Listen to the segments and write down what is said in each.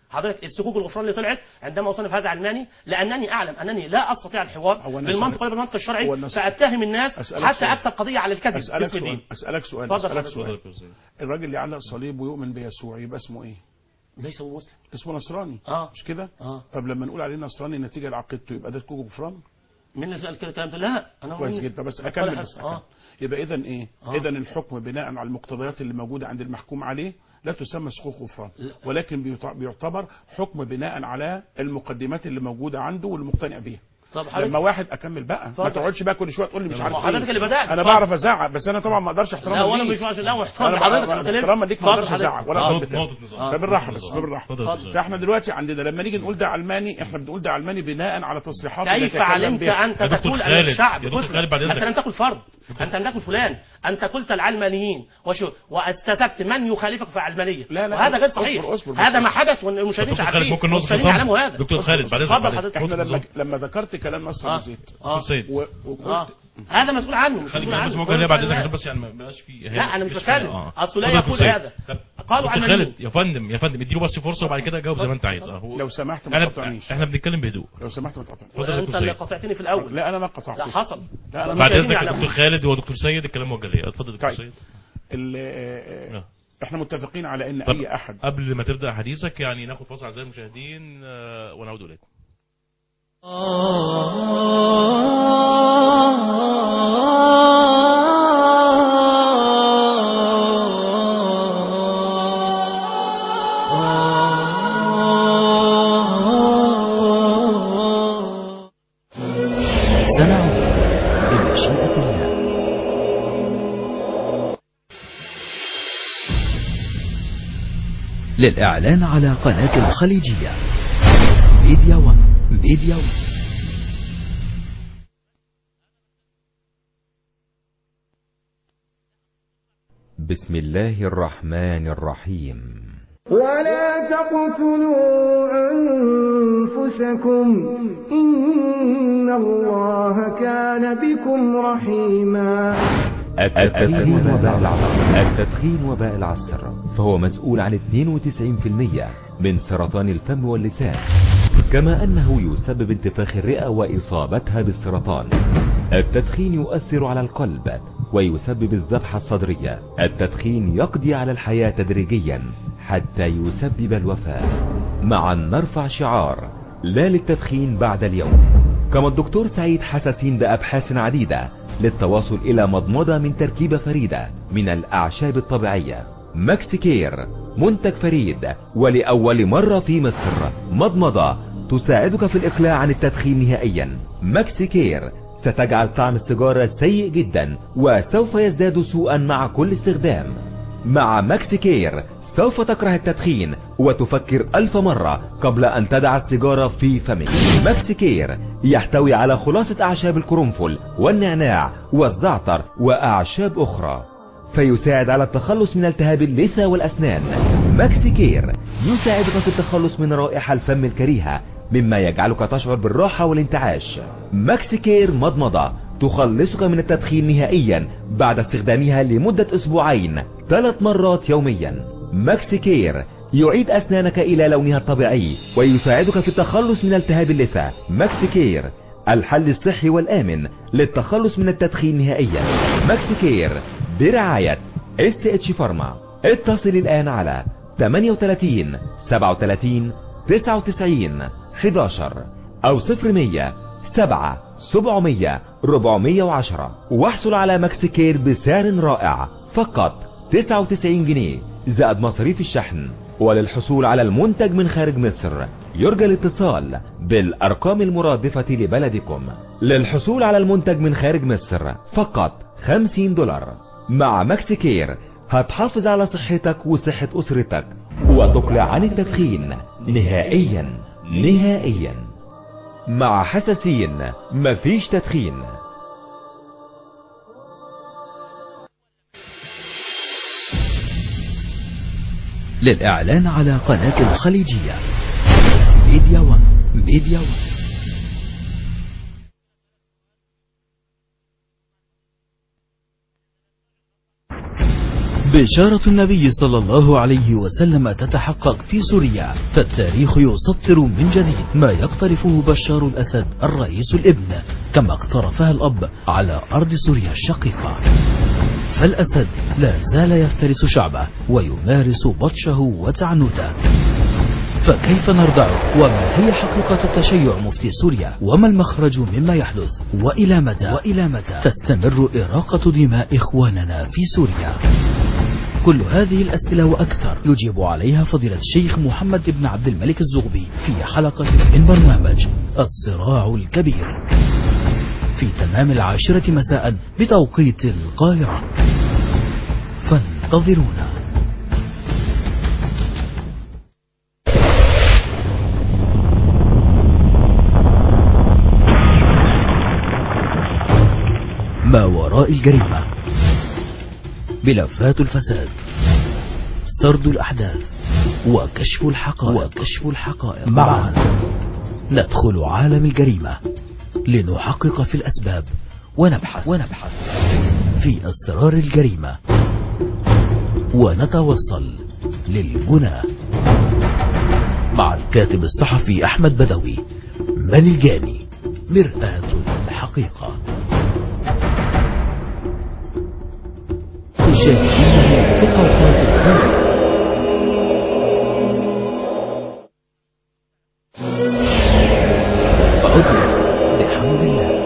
حضرتك السكوك الغفران اللي طلعت عندما اصنف هذا علماني لانني اعلم انني لا استطيع الحوار هو أنا بالمنطق أسألك- ولا بالمنطق هو الشرعي أنا أسألك- فاتهم الناس أسألك حتى سؤال. اكسب قضيه على الكذب اسالك باسم سؤال الدين. اسالك سؤال اتفضل اسالك حضرتك. سؤال اتفضل يا أستاذ. الراجل اللي علق الصليب ويؤمن بيسوع يبقى اسمه ايه ليس هو مسلم اسمه نصراني اه مش كده اه طب لما نقول عليه نصراني نتيجه لعقيدته يبقى ده سكوك غفران مين اللي قال كده الكلام ده لا انا كويس أقول- جدا بس ولا اكمل حاجة. بس أكمل. اه يبقى اذا ايه آه. اذا الحكم بناء على المقتضيات اللي موجوده عند المحكوم عليه لا تسمى سكوك غفران لا. ولكن بيط- بيعتبر حكم بناء على المقدمات اللي موجوده عنده والمقتنع بيها طب حضرتك لما واحد اكمل بقى ما اتفضل. تقعدش بقى كل شويه تقول لي مش ما عارف هو حضرتك إيه. اللي بدأت. انا اتفضل. بعرف ازعق بس انا طبعا ما اقدرش احترام لا وانا ليك. مش عشان لا انا محترم حضرتك بقى- بتكلم. احتراما ليك ما اتفضل اقدرش حضرتك. ازعق ولا آه. اضرب نقطة- بتاعي. نقطة نظام. فبالراحه بس اتفضل. بالراحه اتفضل يا أستاذ. فاحنا دلوقتي عندنا لما نيجي نقول ده علماني احنا بنقول ده علماني بناء على تصريحات كيف يتكلم علمت بها. انت يا دكتور تقول ان خالد، الشعب يا دكتور كتلة؟ خالد بعد انت إذنك. لم تقل فرد انت لم تقل فلان انت قلت العلمانيين وشو واستتبت من يخالفك في العلمانيه لا، لا، وهذا غير اصبر، صحيح اصبر، بس هذا ما اصبر. حدث والمشاهدين دكتور خالد عارفين ممكن نقطة والمشاهدين نظام يعلموا هذا دكتور خالد بعد إذنك اتفضل بعد حضرتك. احنا نقطة لما نظام. لما ذكرت كلام نصر اه أبو زيد اه دكتور سيد و- اه وقلت هذا مسؤول عنه مش خلي مسؤول بالك عنه بس ممكن بعد اذنك عشان بس يعني ما بقاش في لا انا مش مفيش بتكلم حاجة. آه. اصله لا اتفضل يا يقول دكتور هذا سيد. قالوا دكتور علمانيين خالد يا فندم يا فندم اديله بس فرصه وبعد كده جاوب زي ما انت عايز اه هو- لو سمحت ما انا تقاطعنيش احنا بنتكلم بهدوء لو سمحت ما تقاطعنيش اتفضل يا انت دكتور اللي سيد قطعتني في الاول لا انا ما لا قطعتك حصل لا انا بعد المشاهدين اذنك يا يعلمون. دكتور خالد هو دكتور سيد الكلام موجه ليه اتفضل يا دكتور طيب. سيد ال- آه، آه. احنا متفقين على ان طب اي احد قبل ما تبدا حديثك يعني ناخد فاصل اعزائي المشاهدين آه، ونعود اليكم سنعود بمشيئة الله للإعلان على قناة الخليجية ميديا وان ميديا وان بسم الله الرحمن الرحيم ولا تقتلوا أنفسكم إن الله كان بكم رحيما التدخين وباء العصر التدخين وباء العصر فهو مسؤول عن 92% من سرطان الفم واللسان كما أنه يسبب انتفاخ الرئة وإصابتها بالسرطان التدخين يؤثر على القلب ويسبب الذبحة الصدرية التدخين يقضي على الحياة تدريجيا حتى يسبب الوفاة معا نرفع شعار لا للتدخين بعد اليوم كما الدكتور سعيد حساسين بأبحاث عديدة للتواصل إلى مضمضة من تركيبة فريدة من الأعشاب الطبيعية ماكسيكير منتج فريد ولأول مرة في مصر مضمضة تساعدك في الإقلاع عن التدخين نهائيا ماكسيكير ستجعل طعم السيجارة سيء جدا وسوف يزداد سوءا مع كل استخدام مع ماكسيكير سوف تكره التدخين وتفكر ألف مرة قبل أن تدع السيجارة في فمك ماكسيكير يحتوي على خلاصة أعشاب القرنفل والنعناع والزعتر وأعشاب أخرى فيساعد على التخلص من التهاب اللثة والأسنان ماكسيكير يساعدك في التخلص من رائحة الفم الكريهة مما يجعلك تشعر بالراحة والانتعاش ماكسيكير مضمضة تخلصك من التدخين نهائيا بعد استخدامها لمدة أسبوعين ثلاث مرات يوميا ماكسيكير يعيد أسنانك إلى لونها الطبيعي ويساعدك في التخلص من التهاب اللثة ماكسيكير الحل الصحي والآمن للتخلص من التدخين نهائيا ماكسيكير برعاية اس اتش فارما اتصل الآن على 38 37 99 11 أو 0100 7 700 410 واحصل على ماكسيكير بسعر رائع فقط 99 جنيه زائد مصاريف الشحن وللحصول على المنتج من خارج مصر يرجى الاتصال بالأرقام المرادفة لبلدكم للحصول على المنتج من خارج مصر فقط 50 دولار مع ماكسيكير هتحافظ على صحتك وصحة أسرتك وتقلع عن التدخين نهائيا نهائيا مع حساسين مفيش تدخين للإعلان على قناة الخليجية ميديا وان ميديا وان بشارة النبي صلى الله عليه وسلم تتحقق في سوريا فالتاريخ يسطر من جديد ما يقترفه بشار الأسد الرئيس الابن كما اقترفها الأب على أرض سوريا الشقيقة فالأسد لا زال يفترس شعبه ويمارس بطشه وتعنته فكيف نرضعه وما هي حقيقة التشيع مفتي سوريا وما المخرج مما يحدث وإلى متى وإلى متى تستمر إراقة دماء إخواننا في سوريا كل هذه الأسئلة وأكثر يجيب عليها فضيلة الشيخ محمد بن عبد الملك الزغبي في حلقة من برنامج الصراع الكبير في تمام العاشرة مساء بتوقيت القاهرة فانتظرونا ما وراء الجريمة ملفات الفساد سرد الأحداث وكشف الحقائق وكشف الحقائق معا ندخل عالم الجريمة لنحقق في الأسباب ونبحث ونبحث في أسرار الجريمة ونتوصل للجنى مع الكاتب الصحفي أحمد بدوي من الجاني مرآة الحقيقة تشاهدونه في أوقات الخير عدنا بحمد الله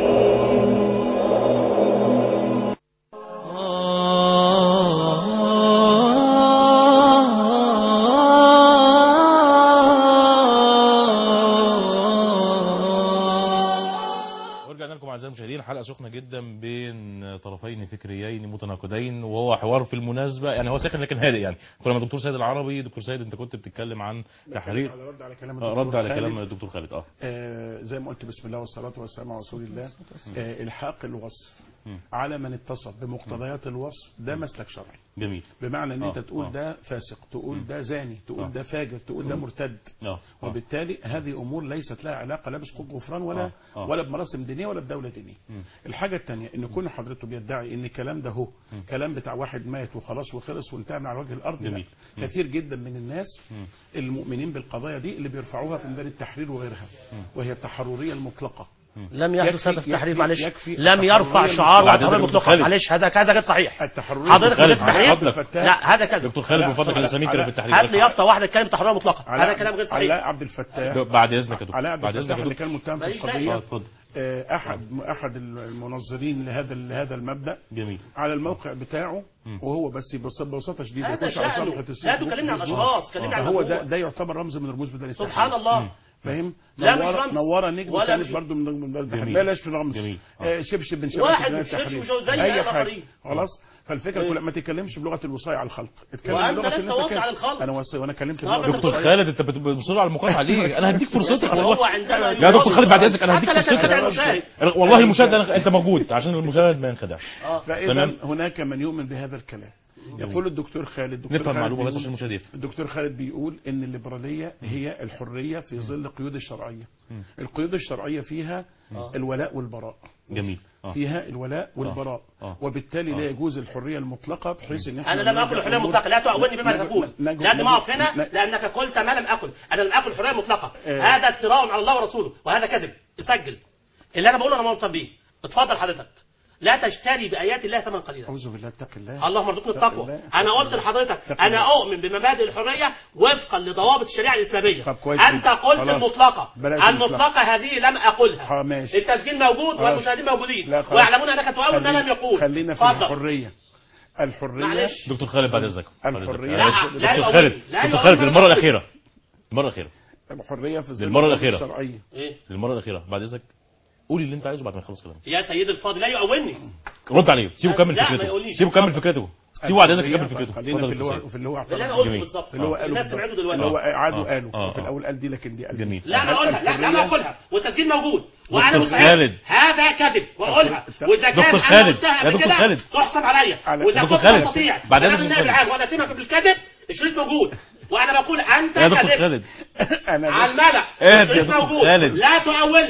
ورجعنا لكم اعزائي المشاهدين حلقه سخنه جدا بين طرفين فكريين متناقضين وهو حوار في المناسبه يعني هو ساخن لكن هادئ يعني كنا مع دكتور سيد العربي دكتور سيد انت كنت بتتكلم عن تحرير على رد على كلام آه، الدكتور رد على خالد. كلام الدكتور خالد اه آه، زي ما قلت بسم الله والصلاة والسلام على رسول الله آه، الحاق الوصف على من اتصف بمقتضيات الوصف ده مسلك شرعي جميل بمعنى ان انت آه، تقول آه. ده فاسق تقول ده زاني آه. تقول ده فاجر تقول ده مرتد اه آه. وبالتالي هذه امور ليست لها علاقه لا بسقوط غفران ولا آه، آه. ولا بمراسم دينيه ولا بدوله دينيه مم. الحاجه الثانيه ان كون حضرته بيدعي ان الكلام ده هو كلام بتاع واحد مات وخلاص وخلص وانتهى من على وجه الارض لا. جميل. مم. كثير جدا من الناس مم. المؤمنين بالقضايا دي اللي بيرفعوها في ميدان التحرير وغيرها وهي التحرريه المطلقه لم يحدث يكفي- هذا التحرير يكفي- معلش يكفي لم يرفع التحررية شعار بعد الحريه إذنك المطلقه خالد. معلش هذا هذا غير صحيح التحرريه حضرتك خالد، غير صحيح عبد الفتاح. لا هذا كذب دكتور خالد لا، من فضلك على- الاسامي كده في التحرير هات لي يافطه واحده تتكلم بتحرير مطلقه هذا كلام غير علاء صحيح عبد الفتاح بعد اذنك يا دكتور علاء عبد بعد الفتاح اذنك يا اللي دكتور كان متهم في ماليش دعوة. القضيه اه اتفضل آه، احد احد المنظرين لهذا لهذا المبدا جميل على الموقع بتاعه وهو بس ببس- ببساطه شديده هذا يخش على شأنه صفحه لا الفيسبوك تكلمني عن والفيسبوك. اشخاص كلمني عن فهو ده مجموعة. ده يعتبر رمز من رموز بدايه سبحان الله فاهم لا، مش نوره رمز. نوره نجم ولا كانت مش- برضه من من بداية التحرير جميل. بلاش رمز جميل. آه، شبشب بن شبشب واحد بداية مش شبشب التحرير. وزي اي الآخرين. حاجه خلاص فالفكره كلها ما تتكلمش بلغه الوصايه على الخلق اتكلم وأنت بلغه لست اللي انت واصي كان- على الخلق. انا وصي وانا كلمت نعم، بلغة دكتور الوصاية. خالد انت بت- بتصر على المقاطعه ليه انا هديك فرصتك وهو والله عندما يا دكتور خالد بعد اذنك انا حتى هديك لا تنخدع فرصتك المشاهد والله المشاهد أنا- انت موجود عشان المشاهد ما ينخدعش فاذا تمام. هناك من يؤمن بهذا الكلام يقول الدكتور خالد الدكتور نفهم خالد معلومه بس بيقول- عشان المشاهد يفهم الدكتور خالد بيقول ان الليبراليه هي الحريه في ظل القيود الشرعيه القيود الشرعيه فيها الولاء والبراء جميل اه فيها الولاء والبراء آه. وبالتالي آه. لا يجوز الحريه المطلقه بحيث ان احنا انا لم اقل الحريه المطلقه لا تؤولني بما نجو- تقول نجو- لازم نجو- اقف هنا نجو- لانك قلت ما لم اقل انا لم اقل الحريه المطلقه آه. هذا افتراء على الله ورسوله وهذا كذب اسجل اللي انا بقوله انا مرتب بيه اتفضل حضرتك لا تشتري بايات الله ثمن قليلا اعوذ بالله اتق الله اللهم ارزقني اتق التقوى الله. انا اتق قلت الله. لحضرتك اتق انا الله. اؤمن بمبادئ الحريه وفقا لضوابط الشريعه الاسلاميه طب كويس انت جدا. قلت خلاص. المطلقه بلاش المطلقه هذه لم اقولها اه ماشي التسجيل موجود خلاص. والمشاهدين موجودين لا خلاص. ويعلمون انك تؤول ما خلينا- لم يقول خلينا في اتفضل. الحريه الحريه معلش دكتور خالد بعد اذنك بعد إذنك. الحرية. أنا لا، آسف. لا دكتور يؤول. خالد لا دكتور يؤول. خالد للمره الاخيره المره الاخيره الحريه في ظل للمرة القيود الأخيرة. الشرعيه إيه؟ للمره الاخيره بعد اذنك قولي اللي انت عايزه بعد ما يخلص كلامك يا سيد الفاضل لا يؤولني رد عليه سيبه لا، كمل ما فكرته يقوليش. سيبه كمل فكرته سيبه بعد اذنك الحرية- يكمل فكرته خلينا اتفضل في اللي يا هو دكتور في اللي هو اللي انا اعترض قلته جميل. بالظبط اللي هو قاله الناس بالظبط. سمعته اللي دلوقتي هو عادوا آه. قالوا آه. في آه. الاول قال دي لكن دي قال دي. جميل. لا ما اقولها لا لا ما الحرية- اقولها والتسجيل موجود وانا دكتور مستعد خالد. هذا كذب واقولها دكتور- واذا كان دكتور انا خالد. قلتها يا قبل دكتور كده خالد. تحسب عليا على- واذا دكتور كنت خالد. تستطيع بعد بعد إذنك النائب دكتور العام ولا تهمك بالكذب الشريط موجود وانا بقول انت يا دكتور كذب خالد انا على بس الملأ اهدى يا الشريط دكتور موجود خالد. لا تؤولني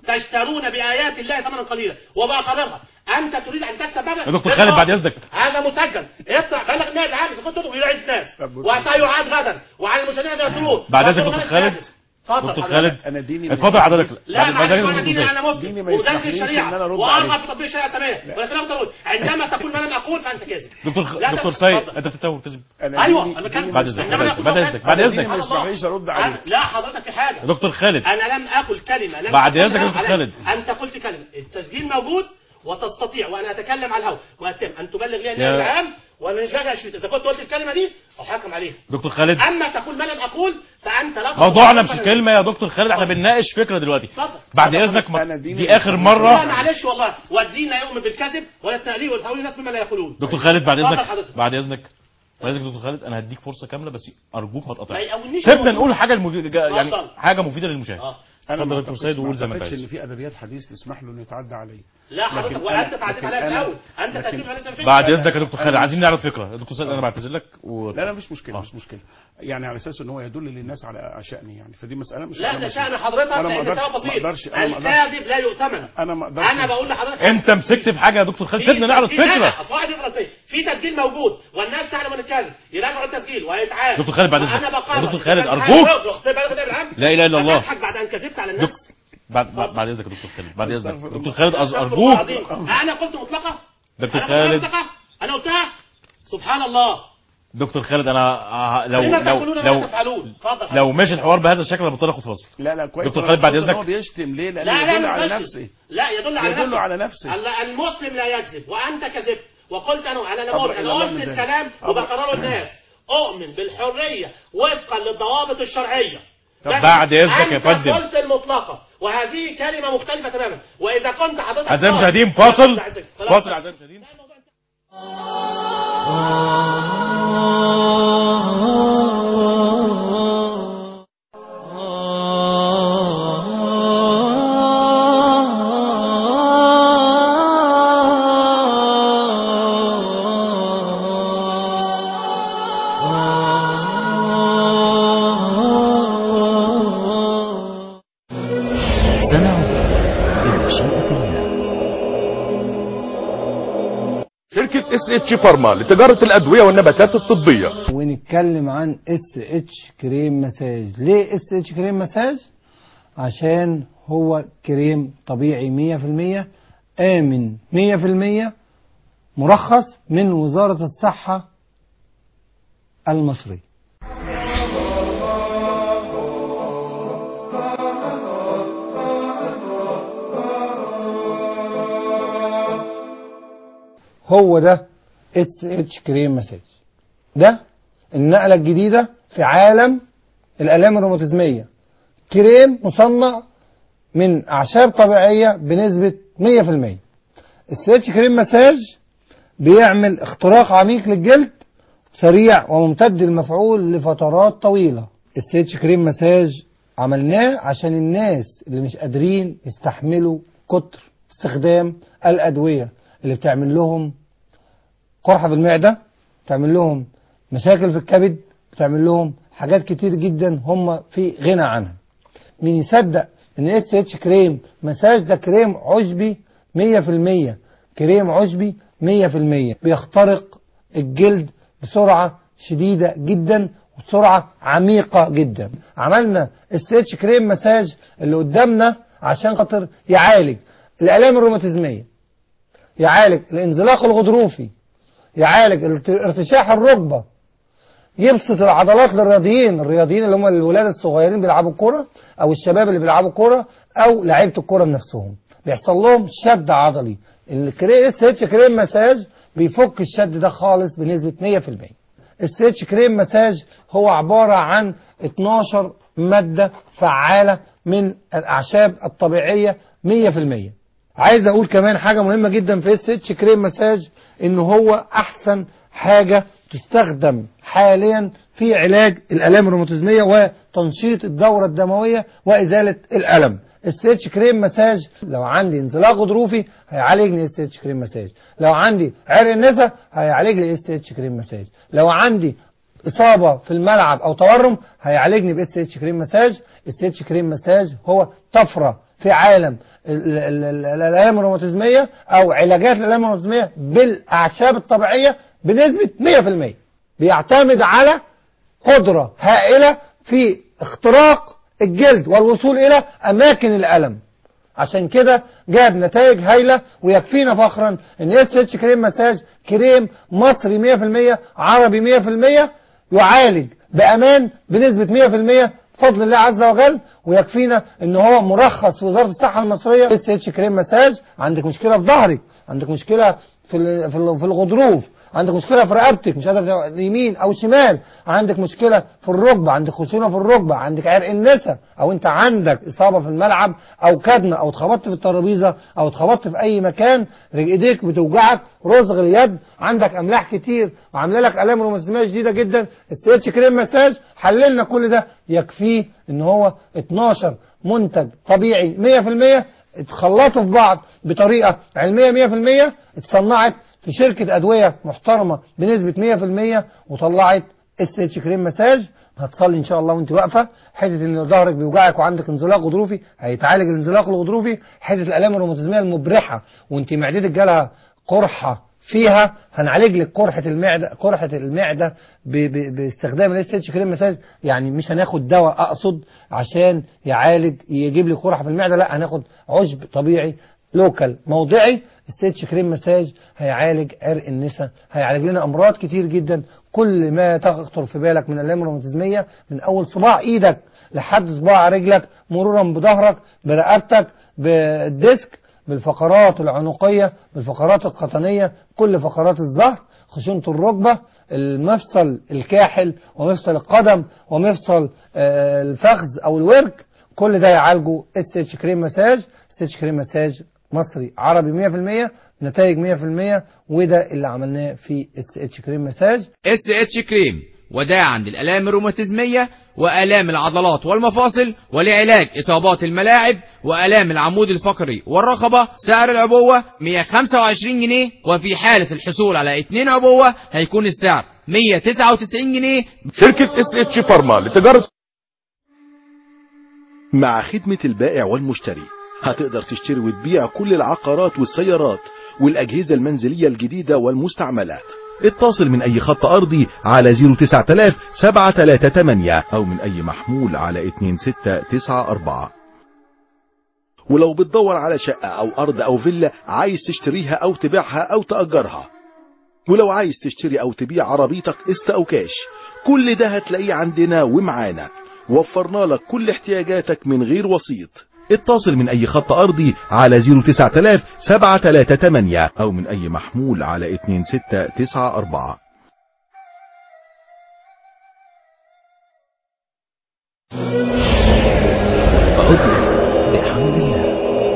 تشترون بايات الله ثمنا قليلا وبأقررها انت تريد ان تكسب مبلغ يا دكتور خالد بعد اذنك هذا مسجل اطلع بلغ النائب العام اذا كنت تدعو الى رئيس ناس طب بص- وسيعاد غدا وعلى المشاهدين يدخلون بعد اذنك دكتور خالد اتفضل دكتور حضرتك. خالد انا ديني اتفضل حضرتك لا بعد بعد معلش اذنك انا دكتور ديني خالد. انا ديني مسلم ما ودرس يسمحليش الشريعه إن أنا أرد وارغب عليك. في تطبيق الشريعه تمام ولكن انا تقول عندما تقول ما لم اقول فانت كاذب دكتور لا دكتور تفضل. سيد اتفضل. انت بتتوه تزم انا ايوه ديني- انا ديني كان بعد ما إذنك، عندما بعد نقول بعد ما إذنك، كان- بعد أنا إذنك. ديني ما سبحان الله. يسمحليش ارد عليك أنا- لا حضرتك في حاجه دكتور خالد انا لم اقل كلمه لم بعد أقل إذنك يا دكتور عليك. خالد. انت قلت كلمه التسجيل موجود وتستطيع وانا اتكلم على الهواء واتم ان تبلغ لي النائب يا- العام وانا مش راجع شريط اذا كنت قلت الكلمه دي احاكم عليها دكتور خالد اما تقول ما لم اقول فانت لا موضوعنا تستطيع- مش كلمه يا دكتور خالد احنا بنناقش فكره دلوقتي اتفضل. بعد أنا- اذنك ما- أنا ديني دي اخر لا مره معلش والله والدين لا يؤمن بالكذب ولا التأليل والتأويل الناس مما لا يقولون دكتور خالد بعد اتفضل اذنك حضرتك. بعد اذنك بعد اذنك دكتور خالد انا هديك فرصه كامله بس ارجوك ما ما تقطعش يقولنيش سيبنا الموضوع. نقول حاجه المج... يعني اتفضل. حاجه مفيده للمشاهد اه انا اتفضل ما يا دكتور أعتقدش- سيد ما وقول زي ما انت أعتقدش عايز ان في ادبيات حديث تسمح له انه يتعدى عليه لا حضرتك لكن وانت أنا- تعديت لكن عليها في أنا- الاول انت لكن- تكلم على نفسك بعد اذنك يا دكتور خالد عايزين نعرض فكره يا دكتور سيد انا بعتذر لك و... لا لا مش مشكله آه. مش مشكله يعني على اساس ان هو يدل للناس على شأني يعني فدي مساله مش لا أنا ده مش- شأن حضرتك أنا ما لان أقدرش- ده ما بسيط أقدرش- أنا ما أقدرش- الكاذب لا يؤتمن انا ما اقدرش انا بقول لحضرتك انت مسكت في حاجه يا دكتور خالد سيبنا نعرض في- فكره لا، واحد يقرا فيه. في تسجيل موجود والناس تعلم ان الكاذب يراجعوا التسجيل وهيتعاد دكتور خالد بعد إذنك. انا بقرر دكتور خالد، إذا كان أرجوك. حاجة- اختي بالك ده بالعام. لا إله إلا الله. هتضحك بعد ان كذبت على الناس دك... بعد بعد بعد اذنك يا دكتور خالد بعد اذنك أستغفر دكتور الله. خالد أز- أستغفر الله ارجوك العظيم. انا قلت مطلقه دكتور أنا قلت خالد مطلقه انا قلتها سبحان الله دكتور خالد انا آه، لو لما لو تقولون ما لو تفعلون اتفضل لو ماشي الحوار بهذا الشكل انا مضطر اخد فاصل لا لا كويس دكتور أنا خالد بعد مبسوط إن إذنك. هو بيشتم ليه لان لا يدل لا على يبشر. نفسه لا يدل على يدل نفسه على نفسه. ال- المسلم لا يكذب وانت كذبت وقلت انا انا أبرأ بقول إلى انا الله قلت من ذلك. الكلام أبرأ. وبقرره الناس اؤمن بالحريه وفقا للضوابط الشرعيه طب لكن بعد إذنك يا أنت فندم. قلت المطلقه وهذه كلمه مختلفه تماما واذا كنت حضرتك اعزائي صادق- المشاهدين فاصل خلاص. فاصل اعزائي المشاهدين سنعود بمشيئة الله شركة اس اتش فارما لتجارة الأدوية والنباتات الطبية ونتكلم عن اس اتش كريم مساج ليه اس اتش كريم مساج عشان هو كريم طبيعي 100% آمن 100% مرخص من وزارة الصحة المصرية هو ده اس اتش كريم مساج ده النقلة الجديدة في عالم الآلام الروماتيزمية كريم مصنع من أعشاب طبيعية بنسبة 100% السيتش كريم مساج بيعمل اختراق عميق للجلد سريع وممتد المفعول لفترات طويلة السيتش كريم مساج عملناه عشان الناس اللي مش قادرين يستحملوا كتر استخدام الأدوية اللي بتعمل لهم قرحة في المعدة بتعمل لهم مشاكل في الكبد بتعمل لهم حاجات كتير جدا هم في غنى عنها مين يصدق ان اس اتش كريم مساج ده كريم عشبي 100% كريم عشبي 100% بيخترق الجلد بسرعة شديدة جدا وبسرعة عميقة جدا عملنا اس اتش كريم مساج اللي قدامنا عشان خاطر يعالج الآلام الروماتيزمية يعالج الانزلاق الغضروفي يعالج الارت- ارتشاح الركبة يبسط العضلات للرياضيين الرياضيين اللي هم الولاد الصغيرين بيلعبوا الكرة او الشباب اللي بيلعبوا كرة او لعيبة الكرة بنفسهم بيحصل لهم شد عضلي الكريم اس اتش كريم مساج بيفك الشد ده خالص بنسبة 100% اس اتش كريم مساج هو عبارة عن 12 مادة فعالة من الاعشاب الطبيعية 100% عايز اقول كمان حاجة مهمة جدا في اس اتش كريم مساج ان هو احسن حاجة تستخدم حاليا في علاج الالام الروماتيزمية وتنشيط الدورة الدموية وازالة الالم اس اتش كريم مساج لو عندي انزلاق غضروفي هيعالجني اس اتش كريم مساج لو عندي عرق النسا هيعالج لي اس اتش كريم مساج لو عندي اصابه في الملعب او تورم هيعالجني باس اتش كريم مساج اس اتش كريم مساج هو طفره في عالم ال- ال- ال- الالام الروماتيزميه او علاجات الالام الروماتيزميه بالاعشاب الطبيعيه بنسبه 100% بيعتمد على قدره هائله في اختراق الجلد والوصول الى اماكن الالم عشان كده جاب نتائج هايله ويكفينا فخرا ان اس اتش كريم مساج كريم مصري 100% عربي 100% يعالج بامان بنسبه 100% بفضل الله عز وجل ويكفينا ان هو مرخص في وزاره الصحه المصريه اس اتش كريم مساج عندك مشكله في ظهرك عندك مشكله في ال- في ال- في الغضروف عندك مشكله في رقبتك مش قادر تق- يمين او شمال عندك مشكله في الركبه عندك خشونه في الركبه عندك عرق النسا او انت عندك اصابه في الملعب او كدمه او اتخبطت في الترابيزه او اتخبطت في اي مكان رج- ايديك بتوجعك رزغ اليد عندك املاح كتير وعامله لك الام روماتيزميه شديده جدا السيتش كريم مساج حللنا كل ده يكفيه ان هو 12 منتج طبيعي 100% اتخلطوا في بعض بطريقه علميه 100% اتصنعت في شركة أدوية محترمة بنسبة 100% وطلعت اس اتش كريم مساج هتصلي ان شاء الله وانت واقفه حته ان ظهرك بيوجعك وعندك انزلاق غضروفي هيتعالج الانزلاق الغضروفي حته الالام الروماتيزميه المبرحه وانت معدتك جالها قرحه فيها هنعالج لك قرحه المعده قرحه المعده ب ب باستخدام الاس اتش كريم مساج يعني مش هناخد دواء اقصد عشان يعالج يجيب لي قرحه في المعده لا هناخد عشب طبيعي لوكال موضعي الستيتش كريم مساج هيعالج عرق النسا هيعالج لنا امراض كتير جدا كل ما تخطر في بالك من الام الروماتيزميه من اول صباع ايدك لحد صباع رجلك مرورا بظهرك برقبتك بالديسك بالفقرات العنقيه بالفقرات القطنيه كل فقرات الظهر خشونه الركبه المفصل الكاحل ومفصل القدم ومفصل آه، الفخذ او الورك كل ده يعالجه اس اتش كريم مساج اس اتش كريم مساج مصري عربي 100% نتائج 100% وده اللي عملناه في اس اتش كريم مساج اس اتش كريم وداعا للآلام الروماتيزمية وآلام العضلات والمفاصل ولعلاج إصابات الملاعب وآلام العمود الفقري والرقبة سعر العبوة 125 جنيه وفي حالة الحصول على 2 عبوة هيكون السعر 199 جنيه شركة اس اتش فارما لتجارة مع خدمة البائع والمشتري هتقدر تشتري وتبيع كل العقارات والسيارات والأجهزة المنزلية الجديدة والمستعملات اتصل من أي خط أرضي على 09000 738 أو من أي محمول على 2694 ولو بتدور على شقة أو أرض أو فيلا عايز تشتريها أو تبيعها أو تأجرها ولو عايز تشتري أو تبيع عربيتك قسط أو كاش كل ده هتلاقيه عندنا ومعانا وفرنا لك كل احتياجاتك من غير وسيط اتصل من أي خط أرضي على 09000 738 أو من أي محمول على 2694 بحمد الله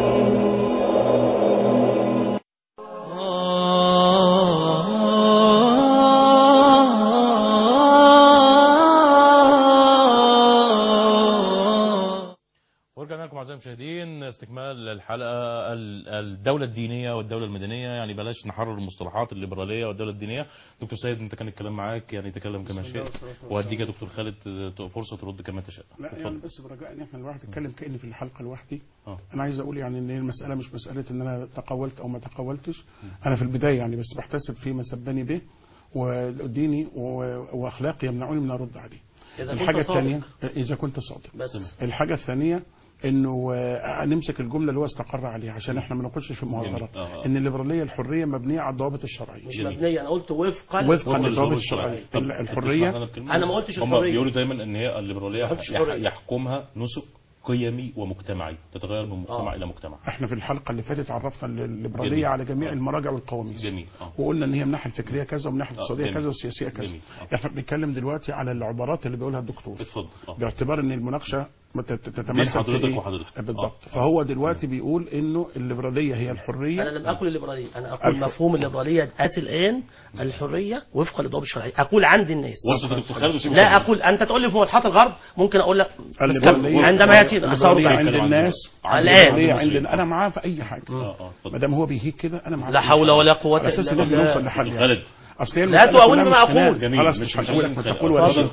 ورجعنا لكم اعزائي المشاهدين استكمال الحلقه ال- الدوله الدينيه والدوله المدنيه يعني بلاش نحرر المصطلحات الليبراليه والدوله الدينيه دكتور سيد انت كان الكلام معاك يعني تكلم كما بسم الله شئت والصلاة والسلام. واديك يا دكتور خالد ت- فرصه ترد كما تشاء لا يعني اتفضل بس برجاء ان احنا الواحد يتكلم كاني في الحلقه لوحدي اه انا عايز اقول يعني ان هي المساله مش مساله ان انا تقولت او ما تقولتش انا في البدايه يعني بس بحتسب فيما سبني به وديني و- واخلاقي يمنعوني من ارد عليه إذا كنت الحاجه صادق. الثانيه اذا كنت صادق بس الحاجه الثانيه انه آه، نمسك الجمله اللي هو استقر عليها عشان احنا ما نخشش في مهاترات جميل. آه. ان الليبراليه الحريه مبنيه على الضوابط الشرعيه مش جميل. مبنيه انا قلت وفقا وفقا وفق للضوابط الشرعية. الشرعيه طب ال- تسمح الحريه لنا بكلمة؟ أنا ما قلتش هم الحرية. بيقولوا دايما ان هي الليبراليه ما قلتش يح- الحرية. يحكمها نسك قيمي ومجتمعي تتغير من مجتمع آه. الى مجتمع احنا في الحلقه اللي فاتت عرفنا الليبراليه جميل. على جميع آه. المراجع والقواميس جميل اه وقلنا ان هي من الناحيه الفكريه كذا ومن الناحيه الاقتصاديه جميل. كذا والسياسيه كذا جميل. آه. احنا بنتكلم دلوقتي على العبارات اللي بيقولها الدكتور اتفضل آه. باعتبار ان المناقشه مت- بين تتمثل في حضرتك إيه؟ وحضرتك. بالضبط آه. فهو دلوقتي بيقول انه الليبراليه هي الحريه انا لم اقل الليبراليه انا اقول الح- مفهوم الليبراليه اسي الان الحريه وفقا للضوابط الشرعيه اقول عند الناس وصلت يا دكتور خالد وسيب لا خالد. اقول انت تقول لي في ملحات الغرب ممكن اقول لك بس الليبراليه كمل. عندما ياتي الليبراليه اثار عند كلام عن الناس الآن. الليبراليه عند عند المسلمين. انا معاه في اي حاجه اه اه اتفضل. ما دام هو بيهيك كده انا معاه لا في أي حول حاجة. ولا قوة على اساس إلا ان بالله. نوصل لحل دكتور يعني. خالد اصل هي لا المسألة تؤولني كلها ما مش خناق. أقول. جميل خلاص مش مش مش هقول لك عايزين ما نتخانق. تقول اتفضل ولا يا دكتور سيد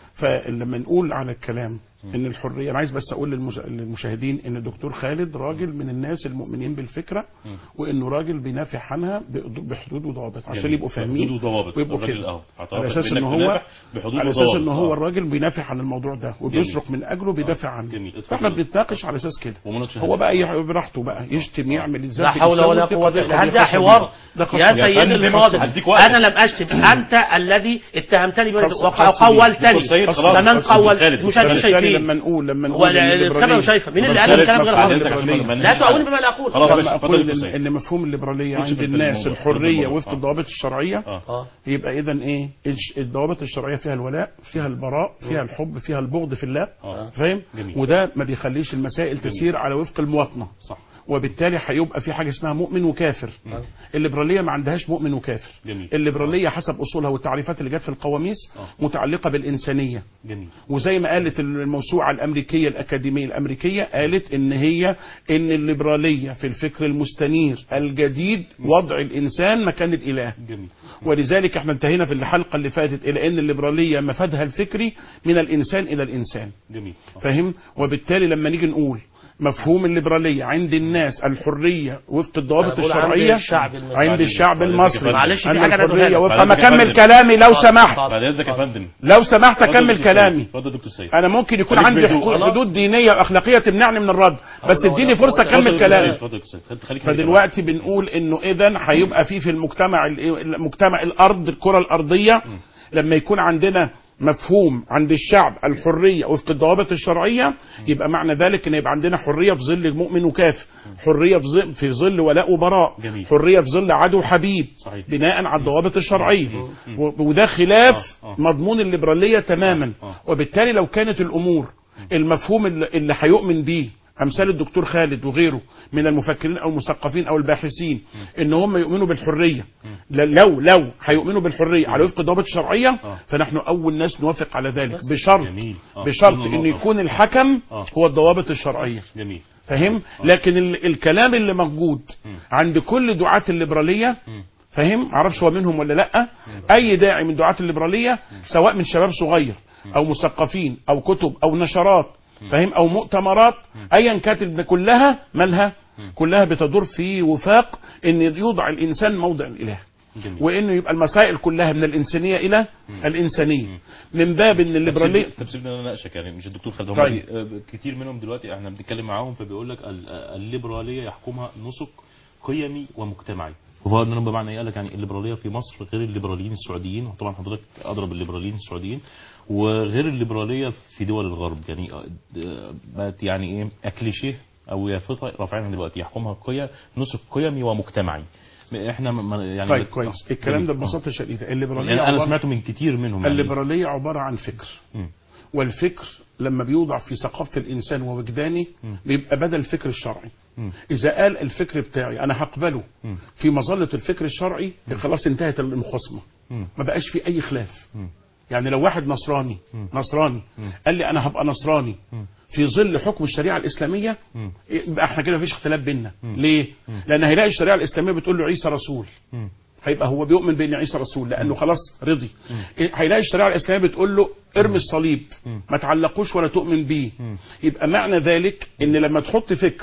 فلما نقول على الكلام ان الحريه انا عايز بس اقول للمش- للمشاهدين ان الدكتور خالد راجل من الناس المؤمنين بالفكره وانه راجل بينافع عنها بحدود- بحدود وضوابط عشان جميل. يبقوا فاهمين بحدود وضوابط. ويبقوا الراجل كده أهو. اعترف على اساس بإنك ان هو تنافع بحدود على اساس وضوابط. ان هو آه. الراجل بينافع عن الموضوع ده وبيصرخ من اجله بيدافع عنه جميل. اتفضل. فاحنا بنتناقش على اساس كده ومناقشة هو بقى يح- براحته بقى يشتم يعمل ازاي لا حول ولا قوة إلا بالله هل ده حوار ده يا خاصة سيدي فندم، الفاضل هديك وقت. أنا لم أشتم أنت الذي اتهمتني بما- خاص- وق- خاص بيه. وقولتني دكتور سيد خلاص. فمن خاص قول بيه. خالد. المشاهدين بالتالي بالتالي شايفين لما نقول لما نقول ولا إن الكاميرا الليبرالية- مش شايفه مين اللي قال خالد الكلام غير مفعول. حاضر اتفضل. لا تؤولني بما لا اقول خلاص لما ماشي. اتفضل اقول يا دكتور ان سيد. إن مفهوم الليبراليه خش عند في الناس الموضوع. الحريه الموضوع. وفق آه. الضوابط الشرعيه اه اه يبقى اذا ايه الش- الضوابط الشرعيه فيها الولاء فيها البراء فيها الحب فيها البغض في الله آه. فاهم جميل. وده ما بيخليش المسائل تسير على وفق المواطنه صح وبالتالي هيبقى في حاجه اسمها مؤمن وكافر الليبراليه ما عندهاش مؤمن وكافر جميل. الليبراليه حسب اصولها والتعريفات اللي جت في القواميس آه. متعلقه بالانسانيه جميل وزي ما قالت الموسوعة الأمريكية الأكاديمية الأمريكية قالت إن هي إن الليبرالية في الفكر المستنير الجديد وضع الإنسان مكان الإله جميل ولذلك احنا انتهينا في الحلقة اللي فاتت إلى أن الليبرالية مفادها الفكري من الإنسان إلى الإنسان جميل آه. فاهم وبالتالي لما نيجي نقول مفهوم الليبرالية عند الناس الحرية وفق الضوابط أنا بقول عند الشرعية الشعب المصري. عند الشعب معلش، المصري معلش، في عند حاجة أنا الحرية عايز وفق أقولها ما لك. بعد أكمل إذنك. كلامي لو سمحت بعد اذنك يا فندم لو سمحت اتفضل أكمل دكتور سيد. كلامي اتفضل يا دكتور سيد انا ممكن يكون خليك عندي بهدوء. حقوق- خلاص. حدود دينيه واخلاقيه تمنعني من الرد بس ولا اديني ولا فرصه ولا اكمل اتفضل كلامي يا دكتور سيد. اتفضل خليك فدلوقتي بنقول انه اذا هيبقى في في المجتمع ال- المجتمع الارض الكره الارضيه لما يكون عندنا مفهوم عند الشعب الحريه وفق الضوابط الشرعيه يبقى معنى ذلك ان يبقى عندنا حريه في ظل مؤمن وكافر حريه في ظل في ظل ولاء وبراء جميل. حريه في ظل عدو حبيب صحيح. بناء على الضوابط الشرعيه و- وده خلاف آه، آه. مضمون الليبراليه تماما آه. وبالتالي لو كانت الامور المفهوم اللي اللي هيؤمن بيه امثال الدكتور خالد وغيره من المفكرين او المثقفين او الباحثين ان هم يؤمنوا بالحريه ل- لو لو هيؤمنوا بالحريه على وفق الضوابط الشرعيه آه. فنحن اول ناس نوافق على ذلك بشرط جميل. آه. بشرط قلنا ان نقطة. يكون الحكم آه. هو الضوابط الشرعيه جميل فاهم لكن ال- الكلام اللي موجود عند كل دعاة الليبرالية فاهم معرفش هو منهم ولا لا اي داعي من دعاة الليبرالية سواء من شباب صغير او مثقفين او كتب او نشرات فاهم او مؤتمرات ايا كانت ال- كلها مالها كلها بتدور في وفاق ان يوضع الانسان موضع الاله جميل وانه يبقى المسائل كلها من الانسانيه الى الانسانيه من باب ان الليبراليه تفسير ان انا اناقشك يعني مش الدكتور خالد هم طيب. دي- آه، كتير منهم دلوقتي احنا بنتكلم معاهم فبيقول لك ال- آه، الليبراليه يحكمها نسق قيمي ومجتمعي وهو انهم بمعنى ايه قال لك يعني الليبراليه في مصر غير الليبراليين السعوديين وطبعا حضرتك اضرب الليبراليين السعوديين وغير الليبراليه في دول الغرب يعني آه، آه، بقت يعني ايه اكليشيه او يافطه رافعينها دلوقتي يحكمها قيم نسق قيمي ومجتمعي احنا م- م- يعني طيب كويس آه، الكلام ده جميل. ببساطه شديده آه. الليبراليه يعني انا عبارة- سمعته من كتير منهم يعني الليبرالية عبارة عن فكر مم. والفكر لما بيوضع في ثقافة الإنسان ووجدانه بيبقى بدل الفكر الشرعي مم. إذا قال الفكر بتاعي أنا هقبله مم. في مظلة الفكر الشرعي خلاص انتهت المخاصمة مم. ما بقاش في أي خلاف مم. يعني لو واحد نصراني نصراني قال لي أنا هبقى نصراني في ظل حكم الشريعة الإسلامية مم. يبقى احنا كده مفيش اختلاف بيننا ليه؟ لأن هيلاقي الشريعة الإسلامية بتقول له عيسى رسول مم. هيبقى هو بيؤمن بان عيسى رسول لانه خلاص رضي هيلاقي الشريعه الاسلاميه بتقول له ارمي الصليب ما تعلقوش ولا تؤمن بيه يبقى معنى ذلك ان لما تحط فكر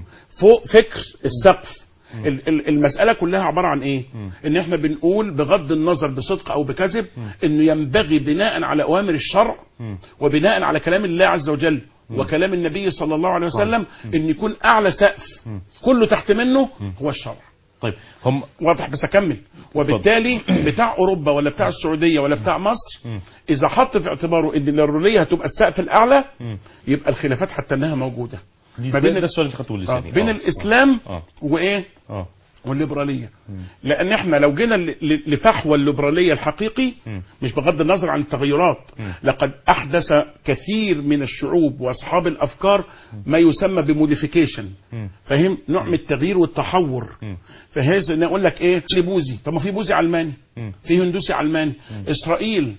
فوق فكر السقف ال- ال- المسألة كلها عبارة عن ايه ان احنا بنقول بغض النظر بصدق او بكذب انه ينبغي بناء على اوامر الشرع وبناء على كلام الله عز وجل وكلام النبي صلى الله عليه وسلم ان يكون اعلى سقف كله تحت منه هو الشرع طيب هم واضح بس اكمل وبالتالي بتاع اوروبا ولا بتاع السعوديه ولا بتاع مصر اذا حط في اعتباره ان الليبراليه هتبقى السقف الاعلى يبقى الخلافات حتى انها موجوده دي ما ده, بين ده ال- السؤال اللي خدته آه، لساني بين آه. الاسلام اه وايه اه والليبراليه لان احنا لو جينا ل- ل- لفحوى الليبراليه الحقيقي مش بغض النظر عن التغيرات لقد احدث كثير من الشعوب واصحاب الافكار ما يسمى بموديفيكيشن فاهم نوع من التغيير والتحور فهذا ان اقول لك ايه في بوذي طب ما في بوذي علماني في هندوسي علماني اسرائيل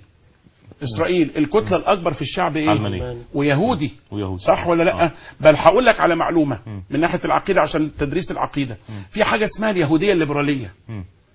اسرائيل الكتله الاكبر في الشعب ايه علمانية. ويهودي ويهودي. صح ولا لا آه. بل هقول لك على معلومه من ناحيه العقيده عشان تدريس العقيده في حاجه اسمها اليهوديه الليبراليه مم.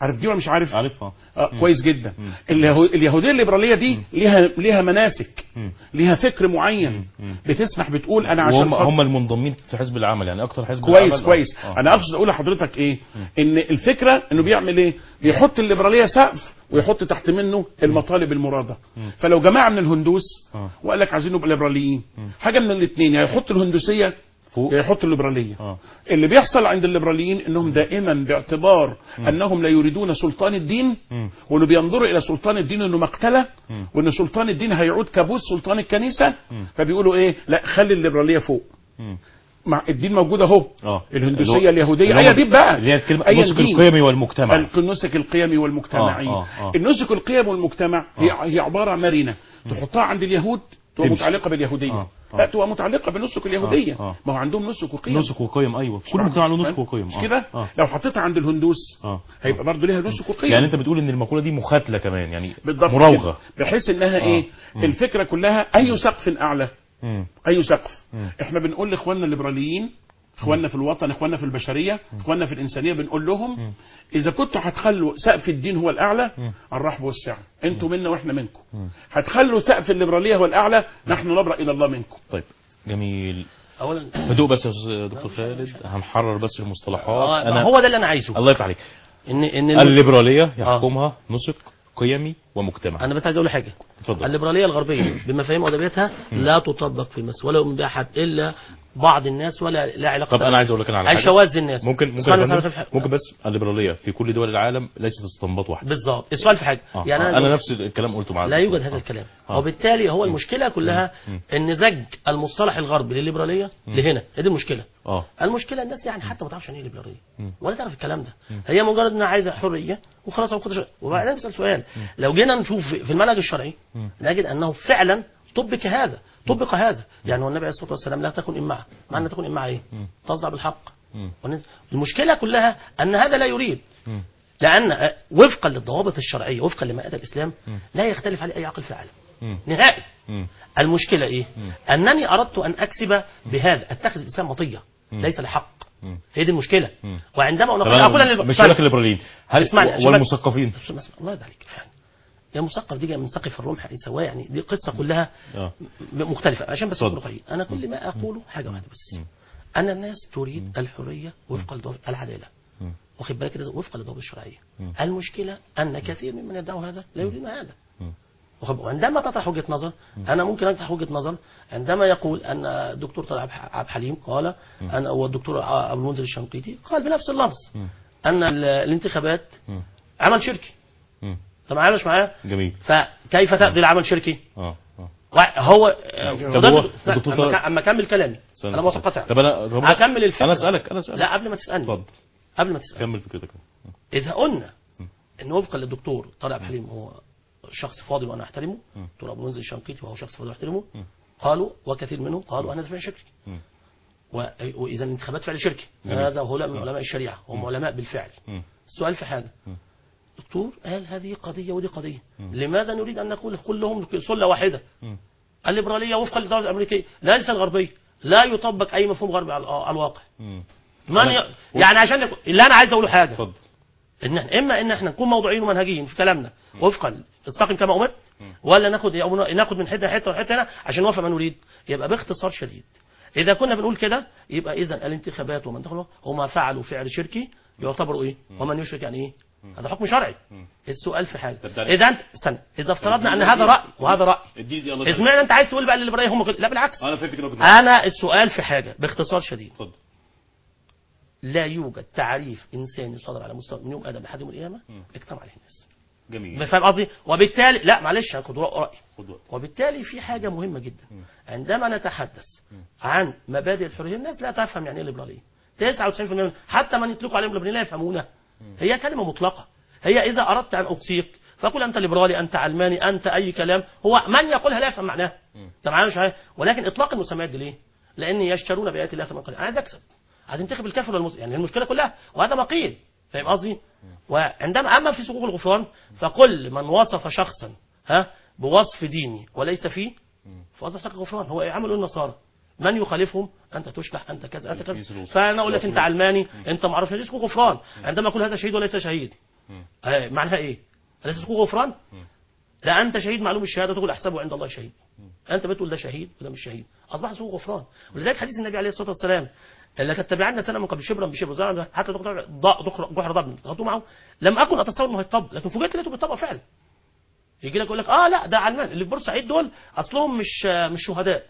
عارف دي ولا مش عارف عارفها آه كويس جدا اليهو... اليهوديه الليبراليه دي ليها ليها مناسك مم. ليها فكر معين مم. بتسمح بتقول انا عشان وهم خاطر- هم المنضمين في حزب العمل يعني اكتر حزب كويس العمل كويس آه. انا اقصد اقول لحضرتك ايه ان الفكره انه بيعمل ايه بيحط الليبراليه سقف ويحط تحت منه المطالب المراده فلو جماعه من الهندوس آه. وقال لك عايزين نبقى ليبراليين حاجه من الاثنين يا يحط الهندوسيه فوق يا يحط الليبراليه اه اللي بيحصل عند الليبراليين انهم دائما باعتبار انهم لا يريدون سلطان الدين مم. وانه بينظروا الى سلطان الدين انه مقتله مم. وان سلطان الدين هيعود كابوس سلطان الكنيسه فبيقولوا ايه لا خلي الليبراليه فوق مم. مع الدين موجود اهو اه الهندوسيه اللي هو- اليهوديه اللي هو- اي دين بقى اللي هي الكلمه أيا نسك دين. القيمي والمجتمع النسك القيمي والمجتمعي آه، آه، آه. النسك القيم والمجتمع هي هي عباره مرنه تحطها عند اليهود تبقى تمشي. متعلقه باليهوديه آه، آه. لا تبقى متعلقه بالنسك اليهوديه آه، آه. ما هو عندهم نسك وقيم نسك وقيم ايوه كل مجتمع له نسك وقيم مش آه. كده اه لو حطيتها عند الهندوس اه هيبقى برضه ليها نسك وقيم يعني انت بتقول ان المقوله دي مخاتله كمان يعني بالضبط مراوغه كده. بحيث انها آه. ايه مم. الفكره كلها اي سقف اعلى مم. اي سقف مم. احنا بنقول لاخواننا الليبراليين اخواننا في الوطن اخواننا في البشريه اخواننا في الانسانيه بنقول لهم اذا كنتوا هتخلوا سقف الدين هو الاعلى الرحب والسعه انتوا منا واحنا منكم هتخلوا سقف الليبراليه هو الاعلى نحن نبرأ الى الله منكم طيب جميل اولا هدوء بس يا أستاذ دكتور خالد هنحرر بس المصطلحات آه انا هو ده اللي انا عايزه الله يفتح عليك ان ان الليبراليه يحكمها نسك قيمي ومجتمعي انا بس عايز اقول حاجه اتفضل الليبراليه الغربيه بمفاهيم وادبياتها لا تطبق في مصر ولا يؤمن بها احد الا بعض الناس ولا لا علاقه طب انا عايز اقول لك انا على حاجه الشواذ الناس ممكن ممكن اسمعني يا بس أنا فندم؟ خايف- ممكن بس الليبراليه في كل دول العالم ليست استنباط واحد بالظبط السؤال في حاجه آه. يعني آه. أنا, انا نفس الكلام قلته معاك لا يوجد هذا الكلام آه. وبالتالي هو المشكله كلها مم. ان زج المصطلح الغربي للليبراليه لهنا هي دي المشكله اه المشكله الناس يعني حتى ما تعرفش يعني ايه ليبراليه مم. ولا تعرف الكلام ده هي مجرد انها عايزه حريه وخلاص هو كده وبعدين نسال سؤال لو جينا نشوف في المنهج الشرعي مم. نجد انه فعلا طبق هذا طبق هذا يعني هو النبي عليه الصلاه والسلام لا تكن امعه معنى تكن امعه ايه تصدع بالحق مم. ون- المشكله كلها ان هذا لا يريد مم. لان آه، وفقا للضوابط الشرعيه وفقا لما اتى الاسلام لا يختلف عليه اي عقل في العالم مم. نهائي مم. المشكله ايه انني اردت ان اكسب بهذا اتخذ الاسلام مطيه ليس لحق مم. هي دي المشكله مم. وعندما طب اقول اقول أنا للب- مش اسمعني. هقول لك الليبراليين هل اسمعني و- عشان والمثقفين بس- بس- الله يرضى عليك يعني يا مثقف دي جايه من سقف الرمح سواء يعني دي قصه كلها اه م- مختلفه عشان بس اتفضل. اكون واقعي انا كل ما اقوله حاجه واحده بس ان الناس تريد الحريه وفق الضوابط العداله مم. واخد بالك كده وفق للضوابط الشرعيه مم. المشكله ان كثير ممن يدعوا هذا لا يريدون هذا مم. واخد- وعندما تطرح وجهه نظر انا ممكن اطرح وجهه نظر عندما يقول ان الدكتور طلع عبد عبد الحليم قال ان والدكتور ابو المنذر الشنقيطي قال بنفس اللفظ مم. ان ال- الانتخابات مم. عمل شركي مم. انت معايا مش معايا جميل فكيف تقضي العمل شركي اه اه هو طب هو لا، الدكتور أما طارق- ك- اما اكمل كلامي استنى. انا متقطع طب انا طب هكمل الفكره انا اسالك انا اسالك لا قبل ما تسالني اتفضل قبل ما تسالني كمل فكرتك اذا قلنا ان وفقا للدكتور طارق عبد الحليم هو شخص فاضل وانا احترمه مم. دكتور ابو المنذر الشنقيطي وهو شخص فاضل واحترمه مم. قالوا وكثير منهم قالوا انا فعل شركي مم. و- واذا الانتخابات فعل شركي جميل. هذا هو من علماء الشريعه هم علماء بالفعل مم. السؤال في حاجه مم. دكتور قال هذه قضيه ودي قضيه لماذا نريد ان نقول كلهم سله واحده مم. الليبراليه وفقا للدوله الامريكيه ليس الغربيه لا يطبق اي مفهوم غربي على على الواقع مم. من ي... يعني عشان نكون... اللي انا عايز اقوله حاجه اتفضل ان احنا اما ان احنا نكون موضوعيين ومنهجيين في كلامنا وفقا استقم كما امرت ولا ناخد أو ناخد من حته حته وحته هنا عشان نوافق ما نريد يبقى باختصار شديد اذا كنا بنقول كده يبقى اذا الانتخابات ومن دخلوا هم فعلوا فعل شركي يعتبروا ايه ومن يشرك يعني ايه هذا حكم شرعي السؤال في حاجه طب ده- اذا انت استنى اذا افترضنا ان هذا راي وهذا راي اديني دي الله ازمعنى انت عايز تقول بقى الليبراليه هم كده لا بالعكس انا فهمت كده كنت انا السؤال في حاجه باختصار شديد اتفضل لا يوجد تعريف انساني صدر على مستوى من يوم ادم لحد يوم القيامه اجتمع عليه الناس جميل فاهم قصدي وبالتالي لا معلش هاخد رايي خد وقت وبالتالي في حاجه مهمه جدا عندما نتحدث عن مبادئ الحريه الناس لا تفهم يعني ايه ليبراليه 99% من حتى من يطلقوا عليهم ليبراليين لا يفهمونها هي كلمه مطلقه هي اذا اردت ان اقصيك فقل انت ليبرالي انت علماني انت اي كلام هو من يقولها لا يفهم معناها انت معايا مش معايا ولكن اطلاق المسميات دي ليه؟ لان يشترون بايات الله ثمن قليل انا عايز اكسب عايز انتخب الكافر والمسلم يعني المشكله كلها وهذا ما قيل فاهم قصدي؟ وعندما اما في سقوق الغفران فكل من وصف شخصا ها بوصف ديني وليس فيه فاصبح سقط غفران هو عملوا النصارى من يخالفهم انت تشلح انت كذا انت كذا يقيس الوصف. فانا اقول لك انت علماني انت ما اعرفش يسكو غفران عندما اقول هذا شهيد وليس شهيد آه معناها ايه اليس تكون غفران لا انت شهيد معلوم الشهاده تقول احسبه عند الله شهيد انت بتقول ده شهيد وده مش شهيد اصبح سوء غفران ولذلك حديث النبي عليه الصلاه والسلام لا تتبعن سنه من قبل شبرا بشبر زرعا حتى تقطع ض- جحر ضب تغطوا معه لم اكن اتصور انه هيطبق لكن فوجئت لقيته بيطبق فعلا يجي لك يقول لك اه لا ده علمان اللي في بورسعيد دول اصلهم مش مش شهداء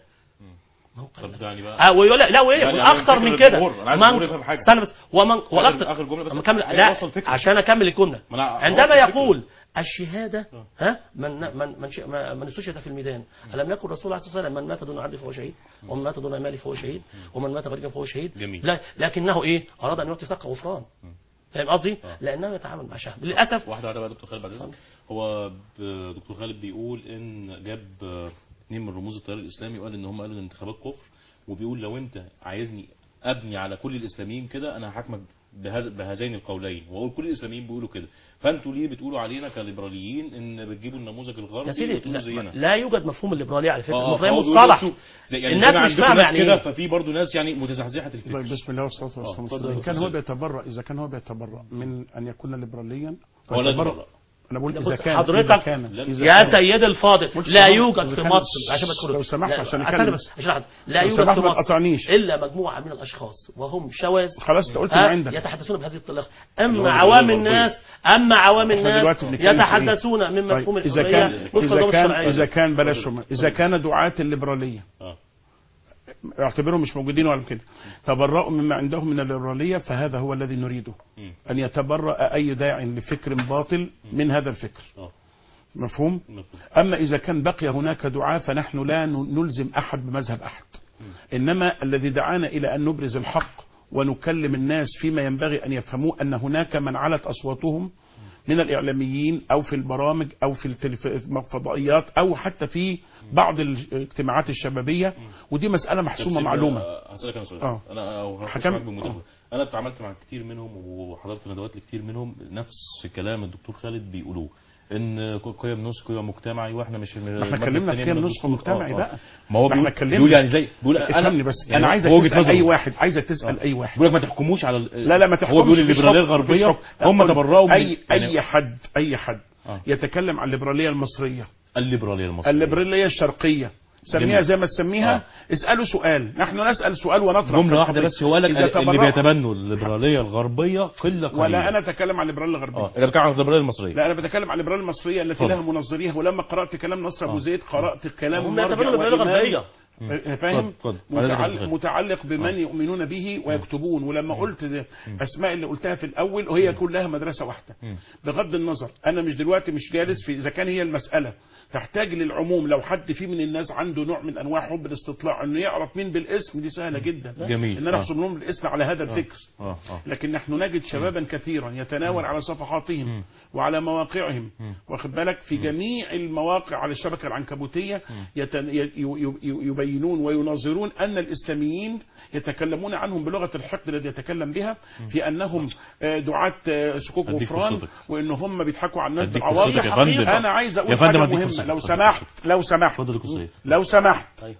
طب ده يعني بقى اه ويقول لا لا وايه يعني والاخطر أنا من الفكرة كده للجمهور. أنا عايز من- الجمهور يفهم حاجة. استنى بس ومن والاخطر آخر جملة بس. أما أكمل عايز لا أوصل فكرة. عشان اكمل الجمله ما أنا عندما أوصل فكرة. يقول الشهاده ها من من من, ش- ما- من استشهد في الميدان الم يكن الرسول عليه الصلاه والسلام من مات دون عبد فهو شهيد ومن مات دون مال فهو شهيد ومن مات غريبا فهو شهيد جميل. لا لكنه ايه اراد ان يعطي سق غفران فاهم قصدي؟ لانه يتعامل مع شهم للاسف واحده واحده بقى يا دكتور خالد بعد اذنك هو ب- دكتور خالد بيقول ان جاب آه، اثنين من رموز التيار الاسلامي وقال ان هم قالوا ان الانتخابات كفر وبيقول لو انت عايزني ابني على كل الاسلاميين كده انا هحاكمك بهذا بهذين القولين واقول كل الاسلاميين بيقولوا كده فانتوا ليه بتقولوا علينا كليبراليين ان بتجيبوا النموذج الغربي يا سيدي وتقولوا لا, زينا لا يوجد مفهوم الليبراليه على فكره آه، الليبراليه فهو بيقول مصطلح انتوا زي- يعني الناس زي ما مش عندكم فاهمه ناس يعني كده ايه ففي برضه ناس يعني متزحزحه الفكر طيب بسم الله والصلاه والسلام اتفضل إن يا كان أستاذ هو بيتبرأ اذا كان هو بيتبرأ من ان يكون ليبراليا هو لا فيتبرأ. يتبرأ. انا بقول لا، اذا بص، كان حضرتك إذا كان إذا يا كان. سيدي الفاضل بص، لا لو- يوجد إذا في كان- مصر عشان ما تقولوا لو سمحت لا، عشان استنى أكلم. بس عشان أحد. لا لو يوجد سمحت في ما مصر تقاطعنيش. الا مجموعه من الاشخاص وهم شواذ خلاص انت قلت ها، ما عندك يتحدثون بهذه الطريقه اللي هو اما عوام الغربية. الناس اما عوام احنا الناس دلوقتي بنتكلم في إيه؟ يتحدثون من مفهوم طيب اذا الحريه كان وفق اذا الضوابط كان الشرعيه اذا كان بلاش هم. اذا كان دعاة الليبراليه اه اعتبرهم مش موجودين ولا كده تبرأوا مما عندهم من الليبراليه فهذا هو الذي نريده مم. ان يتبرأ اي داع لفكر باطل من هذا الفكر اه مفهوم مفهوم. أما إذا كان بقي هناك دعاة فنحن لا ن- نلزم أحد بمذهب أحد إنما الذي دعانا إلى أن نبرز الحق ونكلم الناس فيما ينبغي أن يفهموا أن هناك من علت أصواتهم من الإعلاميين أو في البرامج أو في التلف- الفضائيات أو حتى في بعض الاجتماعات الشبابية ودي مسألة محسومة طب معلومة آه، هسألك انا سؤال آه. انا أو هخش حكم- معاك بمداخلة. انا اتعاملت مع كتير منهم وحضرت ندوات لكتير منهم نفس كلام الدكتور خالد بيقولوه ان قيم نسك قيم مجتمعي واحنا مش ما احنا اتكلمنا في قيم نسك مجتمعي بقى ما هو ما احنا بيقول, اتكلمنا. بيقول يعني زي بيقول افهمني بس يعني انا عايزك هو وجهة تسال نظره. اي واحد عايزك تسال اي واحد بيقول لك ما تحكموش على ال- لا لا ما تحكمش هو بيقول مفيش الليبراليه حكم، مفيش الغربيه حكم. هم أقول تبرؤوا من اي يعني اي حد اي حد آه. يتكلم عن الليبراليه المصريه الليبراليه المصريه الليبراليه الشرقيه سميها جميل. زي ما تسميها آه. اسالوا سؤال نحن نسال سؤال ونطرح في جمله واحده القضية. بس هو قال لك إذا اللي تبرأوا- بيتبنوا الليبراليه الغربيه قله قليله ولا انا اتكلم عن الليبراليه الغربيه اه انا بتكلم عن الليبراليه المصريه لا انا بتكلم عن الليبراليه المصريه التي اتفضل. لها منظريها ولما قرات كلام نصر ابو آه. زيد قرات كلام هم مرجع يعتبروا الليبراليه وإمام. الغربيه فاهم اتفضل، اتفضل. على ذلك متعلق, الخير. متعلق بمن يؤمنون به ويكتبون ولما قلت ده اسماء اللي قلتها في الاول وهي كلها مدرسه واحده بغض النظر انا مش دلوقتي مش جالس في اذا كان هي المساله تحتاج للعموم لو حد في من الناس عنده نوع من انواع حب الاستطلاع انه يعرف مين بالاسم دي سهله جدا جميل. ان انا آه. احسب لهم الاسم على هذا الفكر اه اه لكن نحن نجد شبابا كثيرا يتناول على صفحاتهم وعلى مواقعهم واخد بالك في جميع المواقع على الشبكه العنكبوتيه يتن... ي... ي... ي- يبينون ويناظرون ان الاسلاميين يتكلمون عنهم بلغه الحقد الذي يتكلم بها في انهم آه، دعاة آه، شكوك أديك غفران فرصتك. وان هم بيضحكوا على الناس أديك بالعواطف فرصتك يا فندم. انا عايز يا اقول فندم حاجه أديك مهمه فرصتك. لو اتفضل. سمحت لو سمحت اتفضل يا دكتور سيد. لو سمحت طيب.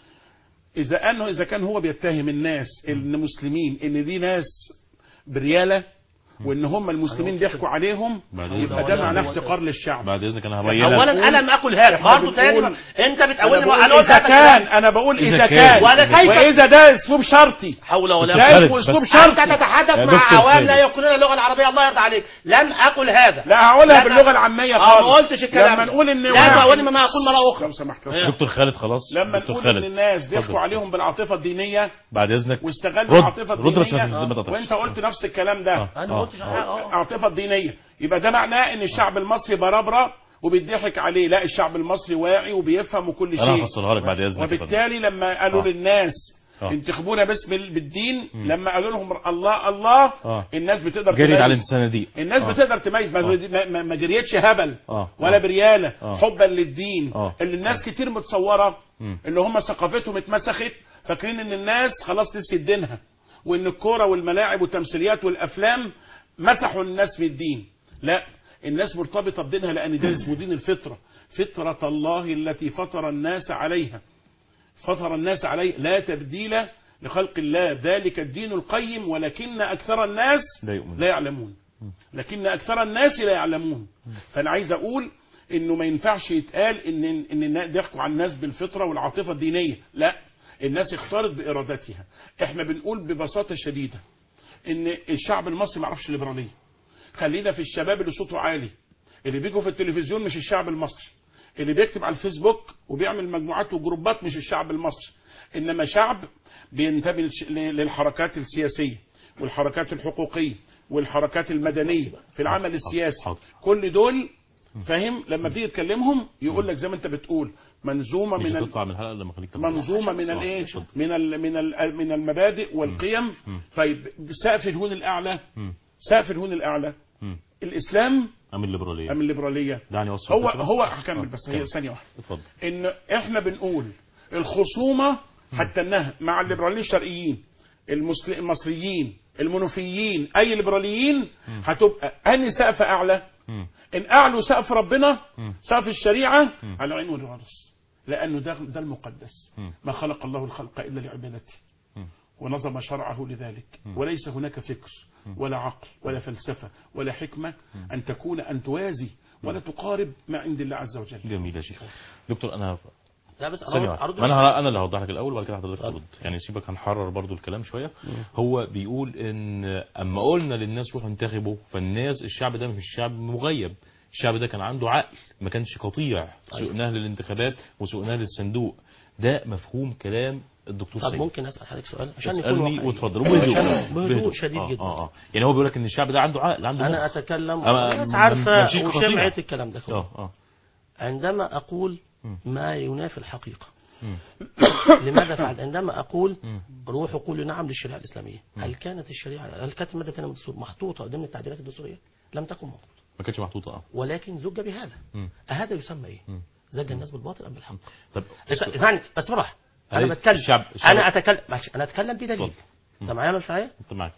اذا انه اذا كان هو بيتهم الناس ان مسلمين ان دي ناس برياله وان هم المسلمين ضحكوا عليهم بعد يبقى إذنك. ده معناه احتقار للشعب بعد اذنك انا هبين اولا لك انا لم اقل هذا إحنا برضه تاني بنقول- انت انا بتقولني بقول انا قلت اذا هذا كان الكلام. انا بقول إذا اذا كان. كان وأنا كيف- واذا ده اسلوب شرطي حول ولا ده قوه خالد، اسمه بس- اسلوب انت شرطي تتحدث يا مع دكتور عوام سيد. لا يقولون اللغه العربيه الله يرضى عليك لم اقل هذا لا هقولها لا، باللغه العاميه اه ما خالص قلتش الكلام لما نقول ان لا واحد- بقول ما اقول مره اخرى لو سمحت لو إيه. سمحت. دكتور خالد خلاص لما دكتور نقول ان خالد الناس اتفضل. ضحكوا عليهم بالعاطفه الدينيه بعد اذنك واستغلوا رد. العاطفه رد بس الدينيه ما تقطعش. وانت قلت نفس الكلام ده آه. انا ما قلتش حاجه اه العاطفه الدينيه يبقى ده معناه ان الشعب المصري بربره وبيضحك عليه لا الشعب المصري واعي وبيفهم وكل انا شيء هفصلها لك بعد اذنك يا فندم. وبالتالي لما قالوا آه. للناس آه. انتخبونا باسم ال- بالدين لما قالوا لهم الله الله آه. الناس بتقدر جريت على تميز الصناديق الناس آه. بتقدر تميز ما, ما, ما, ما جريتش هبل آه. ولا آه. برياله آه. حبا للدين آه. اللي الناس كتير متصوره مم. ان هم ثقافتهم اتمسخت فاكرين ان الناس خلاص نسيت دينها وان الكوره والملاعب والتمثيليات والافلام مسحوا الناس في الدين لا الناس مرتبطه بدينها لان ده اسمه دين الفطره فطره الله التي فطر الناس عليها فطر الناس عليه لا تبديل لخلق الله ذلك الدين القيم ولكن اكثر الناس لا يؤمن لا يعلمون لكن اكثر الناس لا يعلمون فانا عايز اقول انه ما ينفعش يتقال ان ان الناس بيحكوا عن الناس بالفطره والعاطفه الدينيه لا الناس اختارت بارادتها احنا بنقول ببساطه شديده ان الشعب المصري ما يعرفش الليبراليه خلينا في الشباب اللي صوته عالي اللي بيجوا في التلفزيون مش الشعب المصري اللي بيكتب على الفيسبوك وبيعمل مجموعات وجروبات مش الشعب المصري انما شعب بينتمي للش- للحركات السياسيه والحركات الحقوقيه والحركات المدنيه في العمل السياسي حاضر. كل دول فاهم لما بتيجي تكلمهم يقول لك زي ما انت بتقول منظومه مش من ال... هتطلع من الحلقه لما خليك تبقى. منظومه من الايه اتفضل. من ال من ال من المبادئ والقيم طيب سقف الهون الاعلى مم. سقف الهون الاعلى مم. الاسلام ام الليبراليه ام الليبراليه دعني اوصل هو الفكرة. هو هكمل آه، بس كمل. هي ثانيه واحده اتفضل ان احنا بنقول الخصومه حتى انها مع الليبراليين الشرقيين المسل- المصريين المنوفيين اي ليبراليين هتبقى انهي سقف اعلى مم. ان اعلوا سقف ربنا مم. سقف الشريعه على العين والراس لانه ده ده المقدس مم. ما خلق الله الخلق الا لعبادته مم. ونظم شرعه لذلك وليس هناك فكر ولا عقل ولا فلسفه ولا حكمه ان تكون ان توازي ولا تقارب ما عند الله عز وجل جميل يا شيخ دكتور انا لا بس ثانية انا واحدة. ارد ما انا انا اللي هوضح لك الاول وبعد كده حضرتك ترد يعني سيبك هنحرر برضو الكلام شويه هو بيقول ان اما قلنا للناس روحوا انتخبوا فالناس الشعب ده مش شعب مغيب الشعب ده كان عنده عقل ما كانش قطيع سوقناه للانتخابات وسوقناه للصندوق ده مفهوم كلام الدكتور طب سيد ممكن اسال حضرتك سؤال عشان نكون اسالني واقعيين. واتفضل وبهدوء عشان بهدوء بهدوء. شديد آه جدا آه آه. يعني هو بيقول لك ان الشعب ده عنده عقل عنده انا مخ. اتكلم أما- الناس ما- ما عارفه يمشيش قطيع. وسمعت الكلام ده كله اه اه عندما اقول ما ينافي الحقيقه مم. لماذا فعل عندما اقول مم. روحوا قولوا نعم للشريعه الاسلاميه هل كانت الشريعه هل كانت الماده الثانيه من الدستور محطوطه ضمن التعديلات الدستوريه لم تكن محطوطه ما كانتش محطوطه اه ولكن زج بهذا مم. هذا يسمى ايه مم. زج الناس بالباطل ام بالحق طب اس- اسمعني بس براحه انا عايز بتكلم الشعب- الشعب- انا اتكلم معلش انا اتكلم بدليل اتفضل. انت معايا ولا مش معايا انت معاك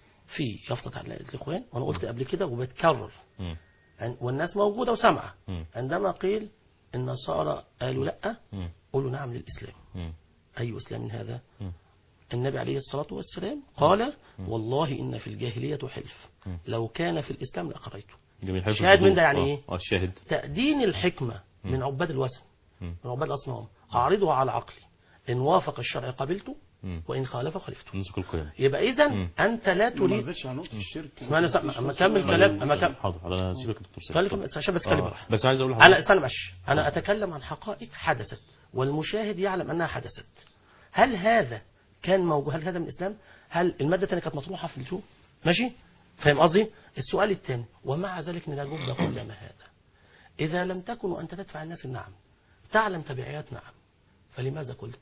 في يافطه تعليقات الاخوان وانا قلت قبل كده وبتكرر مم. عن- والناس موجوده وسامعه مم. عندما قيل النصارى قالوا لا مم. قولوا نعم للاسلام مم. اي اسلام هذا مم. النبي عليه الصلاه والسلام قال والله ان في الجاهليه حلف مم. لو كان في الاسلام لاقريته جميل حلف شاهد من الحضور. ده يعني آه. إيه؟ اه الشاهد تأدين الحكمة من عباد الوثن مم. من عباد الأصنام أعرضها على عقلي إن وافق الشرع قبلته مم. وإن خالف خالفته نسك القيم يبقى إذا مم. أنت لا ما تريد رضيتش عن نقطه الشرك ما أنا سأ- أما أكمل كلام أما أكمل حاضر انا سيبك يا دكتور سيد خليك اتفضل. بس عشان بس كلمة آه. واحدة بس عايز اقول أنا لحضرتك استنى معلش أنا أتكلم عن حقائق حدثت والمشاهد يعلم أنها حدثت هل هذا كان موجود هل هذا من الإسلام هل المادة الثانية كانت مطروحة في الجو ماشي فاهم قصدي السؤال الثاني ومع ذلك نجوب كل ما هذا إذا لم تكن وأنت تدفع الناس النعم تعلم تبعيات نعم فلماذا قلت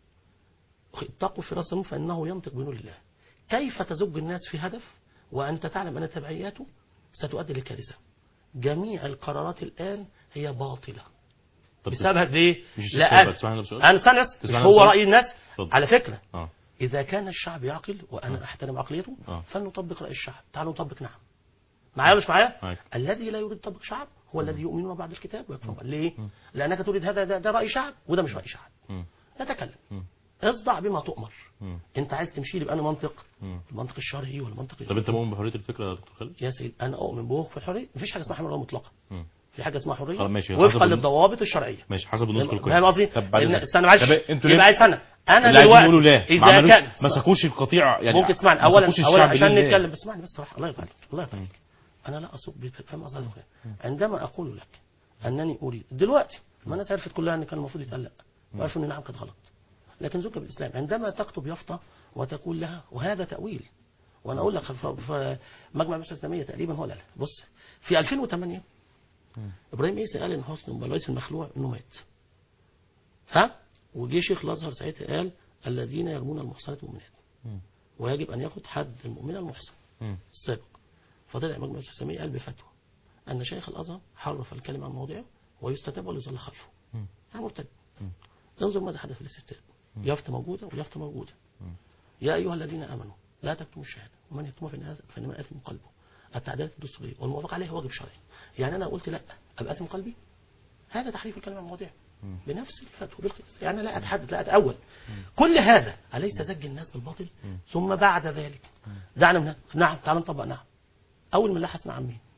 اتقوا في رأس فإنه ينطق بنور الله كيف تزج الناس في هدف وأنت تعلم أن تبعياته ستؤدي لكارثة جميع القرارات الآن هي باطلة طب بسبب ايه؟ مش الشيخ لا سيد بقى، تسمعني بسؤال؟ انا استنى بس مش تسمعني هو بسؤال؟ راي الناس اتفضل. على فكره اه اذا كان الشعب يعقل وانا احترم عقليته آه. فلنطبق راي الشعب تعالوا نطبق نعم معايا ولا مش معايا معاك. الذي لا يريد يطبق شعب هو الذي يؤمنون بعد الكتاب ويكفرون بعد. ليه لانك تريد هذا ده, ده راي شعب وده مش راي شعب مم. نتكلم مم. اصدع بما تؤمر مم. انت عايز تمشي لي بأنا منطق مم. المنطق الشرعي ولا المنطق طب انت مؤمن بحريه الفكره يا دكتور خالد؟ يا سيد انا اؤمن بوقف الحريه مفيش حاجه اسمها حريه مطلقه مم. في حاجه اسمها آه، حريه ماشي. وفقا حسب ال- للضوابط الشرعيه ماشي حسب النسخ القيم فاهم قصدي؟ طب بعد إن- إذنك. استنى معلش طب انتوا ليه يبقى استنى انا اللي عايزين دلوقتي يقولوا لا ما اذا عملوش كان ما سكوش القطيع يعني ممكن تسمعني ما اولا سكوش اولا الشعب عشان لله. نتكلم بس اسمعني بس صراحه الله يرضى عليك الله يرضى عليك انا لا اصب فاهم قصدي عندما اقول لك انني اريد دلوقتي ما الناس عرفت كلها ان كان المفروض يتقال لا وعرفوا ان نعم كانت غلط لكن زوجة بالاسلام عندما تكتب يافطه وتقول لها وهذا تاويل وانا اقول لك في- في مجمع البحوث الاسلاميه تقريبا هو لا لا بص في 2008 ابراهيم عيسى قال ان حسني مبارك رئيس المخلوع انه مات ها وجه شيخ الازهر ساعتها قال الذين يرمون المحصنات المؤمنات ويجب ان ياخذ حد المؤمن المحسن مم. السابق فطلع مجمع البحوث الاسلاميه قال بفتوى ان شيخ الازهر حرف الكلمه عن موضعه ويستتاب ولا يصلى خلفه يعني مرتد انظر ماذا حدث في الاستتاب يافطه موجوده ويافطه موجوده يا ايها الذين امنوا لا تكتموا الشهاده ومن يكتمها فإن- فانما اثم قلبه التعديلات الدستوريه والموافقه عليها واجب شرعي يعني انا قلت لا ابقى اثم قلبي هذا تحريف الكلمه عن مواضعه بنفس الفتوى بالقياس يعني لا اتحدث لا اتاول كل هذا اليس زج الناس بالباطل ثم بعد ذلك دعنا من هذا. نعم تعال نطبق نعم اول من لحس نعم مين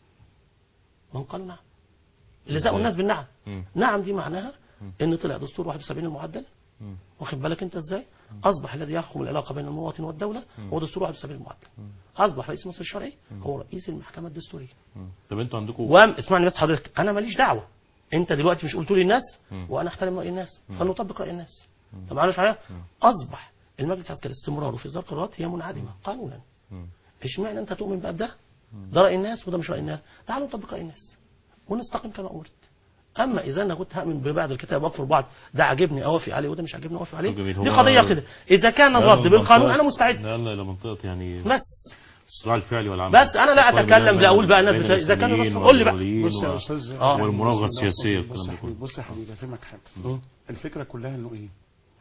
من قال نعم اللي زقوا إزاي؟ الناس بالنعم مم. نعم دي معناها ان طلع دستور 71 المعدل مم. واخد بالك انت ازاي اصبح الذي يحكم العلاقه بين المواطن والدوله هو دستور 71 المعدل اصبح رئيس مصر الشرعي هو رئيس المحكمه الدستوريه مم. طب انتوا عندكم واسمعني بس حضرتك انا ماليش دعوه انت دلوقتي مش قلت لي الناس مم. وانا احترم راي الناس فلنطبق راي الناس طب معلش عليها اصبح المجلس العسكري استمراره في اصدار قرارات هي منعدمه قانونا مم. اشمعنى انت تؤمن بقى بده ده راي الناس وده مش راي الناس تعالوا نطبق راي الناس ونستقيم كما امرت اما اذا انا كنت هامن ببعض الكتاب واكفر بعض ده عاجبني اوافق عليه وده مش عاجبني اوافق عليه طب جميل. دي هو- قضيه كده اذا كان الرد بالقانون انا مستعد لا الى منطقه يعني بس الصراع الفعلي والعمل بس أنا لا الصراع أتكلم بين- لا أقول بقى الناس بين بتاع- إذا كان الإسلاميين الرسول- قول لي بقى. والليبراليين بص يا و- استاذ آه. والمناغصه بص يا السياسيه بص والكلام يا ده كله حبيبي بص يا حبيبي افهمك حاجه الفكره كلها انه ايه